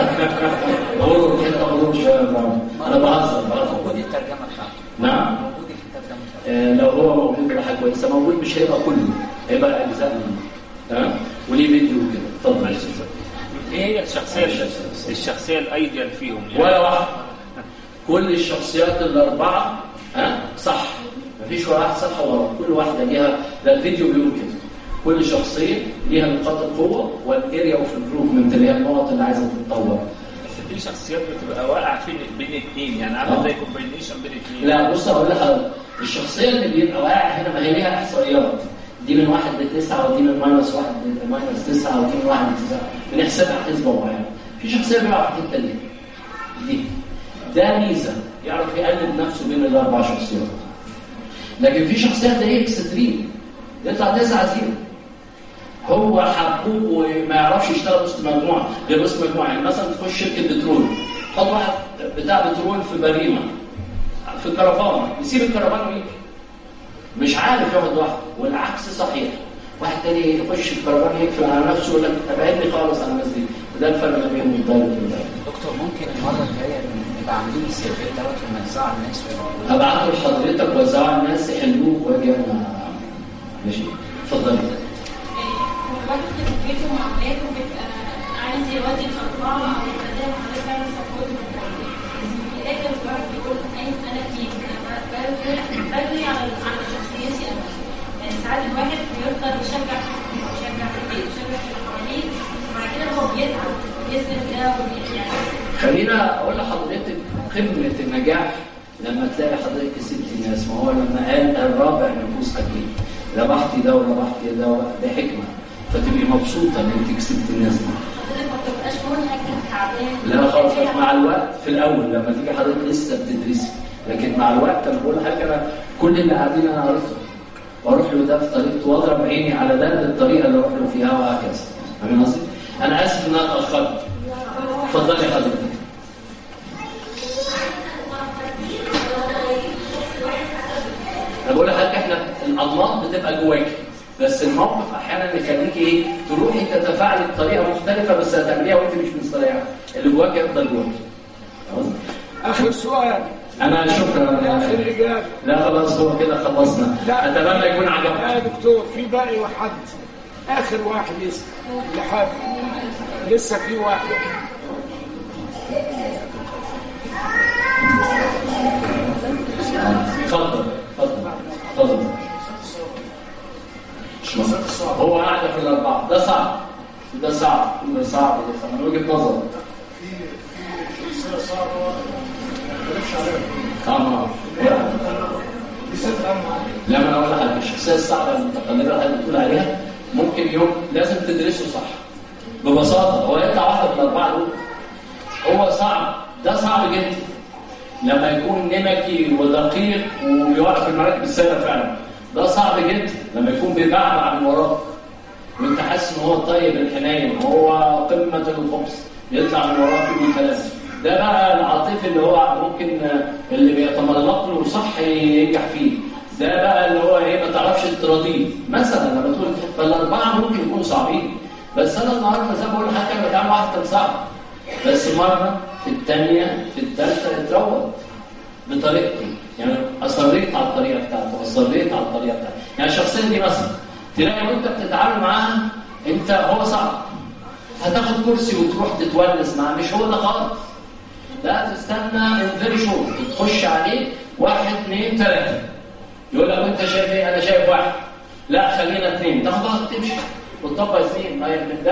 بقول كده بقول شويه انا بهزر بهزر موجود الترجمه بتاعته نعم موجود الكتاب ده آه، لو هو موجود يبقى حاجه كويسه موجود مش هيبقى كله هيبقى اجزاء منه تمام وليه فيديو كده اتفضل يا أستاذ. ايه هي الشخصيه الشخصيه الايديال فيهم يعني ولا واحد كل الشخصيات الاربعه ها صح مفيش ولا واحد صح ولا غلط كل واحده ليها ده الفيديو بيقول كده كل شخصيه ليها نقاط القوه والاريا اوف امبروفمنت اللي هي النقط اللي عايزه تتطور بس في شخصيات بتبقى واقعه فين بين اثنين يعني عامله آه. زي كومبينيشن بين اثنين لا بص اقول لك الشخصيه اللي بيبقى واقع هنا ما هي ليها احصائيات دي من واحد لتسعه ودي من ماينس واحد ماينس تسعه ودي من واحد لتسعه بنحسبها حسبه معينه في شخصيه بيقع في الحته دي دي ده ميزه يعرف يقلب نفسه بين الاربع شخصيات لكن في شخصيات ده اكستريم يطلع تسعه زيرو هو حبوب وما يعرفش يشتغل وسط مجموعه غير وسط مجموعه يعني مثلا تخش شركه بترول حط واحد بتاع بترول في بريمه في الكرفان يسيب الكرفان ويجي مش عارف ياخد واحد والعكس صحيح واحد تاني يخش الكرفان يقفل على نفسه يقول لك ابعدني خالص عن الناس دي وده الفرق ما بين الضابط والضابط دكتور ممكن المره الجايه نبقى عاملين السيرفي دوت ونوزعه على الناس هبعته لحضرتك وزعه على الناس يحلوه واجي انا ماشي اتفضلي الواحد في بيته مع اولاده بيبقى عايز يودي الاربعه او يبقى زي ما حضرتك عامل سبورت في الاخر الواحد بيقول عايز انا تيم انا بجري بجري على على شخصيتي انا يعني ساعات الواحد بيفضل يشجع يشجع في البيت يشجع في اللي حواليه وبعد كده هو بيتعب يسند ده وبي- يعني خلينا اقول لحضرتك قمه النجاح لما تلاقي حضرتك كسبت ناس ما هو لما قال الرابع نفوس اكيد ربحتي ده وربحتي ده ده حكمه فتبقي مبسوطه ان انت كسبت الناس دي حضرتك ما بتبقاش منهك تعبان لا خالص مع الوقت في الاول لما تيجي حضرتك لسه بتدرسي لكن مع الوقت انا بقول حاجه انا كل اللي قاعدين انا عرفته واروح له ده في طريقته واضرب عيني على ده بالطريقه اللي اروح له فيها وهكذا فاهم قصدي؟ انا اسف ان انا اتاخرت اتفضلي حضرتك انا بقول لحضرتك احنا الانماط بتبقى جواكي بس الموقف احيانا يخليكي ايه تروحي تتفاعلي بطريقه مختلفه بس هتعمليها وانت مش مستريحه اللي جواكي يفضل جواكي خلاص؟ آخر سؤال انا شكرا آخر إجابة لا خلاص هو كده خلصنا لا. اتمنى يكون يا عجبك دكتور في باقي واحد آخر واحد يسأل لحد لسه في واحد اتفضل اتفضل اتفضل مش مصر. هو قاعده في الاربعه ده صعب ده صعب ده صعب ده صعب من وجهه نظر شخصية صعبة ما نختلفش عليها اه دي ست أمر لا ما انا اقول لحضرتك الشخصيه الصعبه المتقلبه اللي بتقول عليها ممكن يوم لازم تدرسه صح ببساطه هو يطلع واحده من الاربعه دول هو صعب ده صعب جدا لما يكون نمكي ودقيق وبيوقف المراكب السابقه فعلا ده صعب جدا لما يكون بيبعبع من وراك وانت حاسس ان هو الطيب الحنين هو قمه الخبز يطلع من وراك يقول كلام ده بقى العاطفي اللي هو ممكن اللي بيتملق له صح ينجح فيه ده بقى اللي هو ايه ما تعرفش تراضيه مثلا لما تقول فالاربعه ممكن يكونوا صعبين بس انا النهارده زي ما بقول حتى بتعامل واحد كان صعب بس مره في الثانيه في الثالثه اتروض بطريقتي يعني اصريت على الطريقه بتاعته اصريت على الطريقه بتاعته يعني الشخصيه دي مثلا تلاقي وانت بتتعامل معاها انت هو صعب هتاخد كرسي وتروح تتونس معاه مش هو ده خالص لا تستنى فيري شورت تخش عليه واحد اثنين ثلاثه يقول لك انت شايف ايه انا شايف واحد لا خلينا اثنين تاخد تمشي وتطبق اثنين ما هي من ده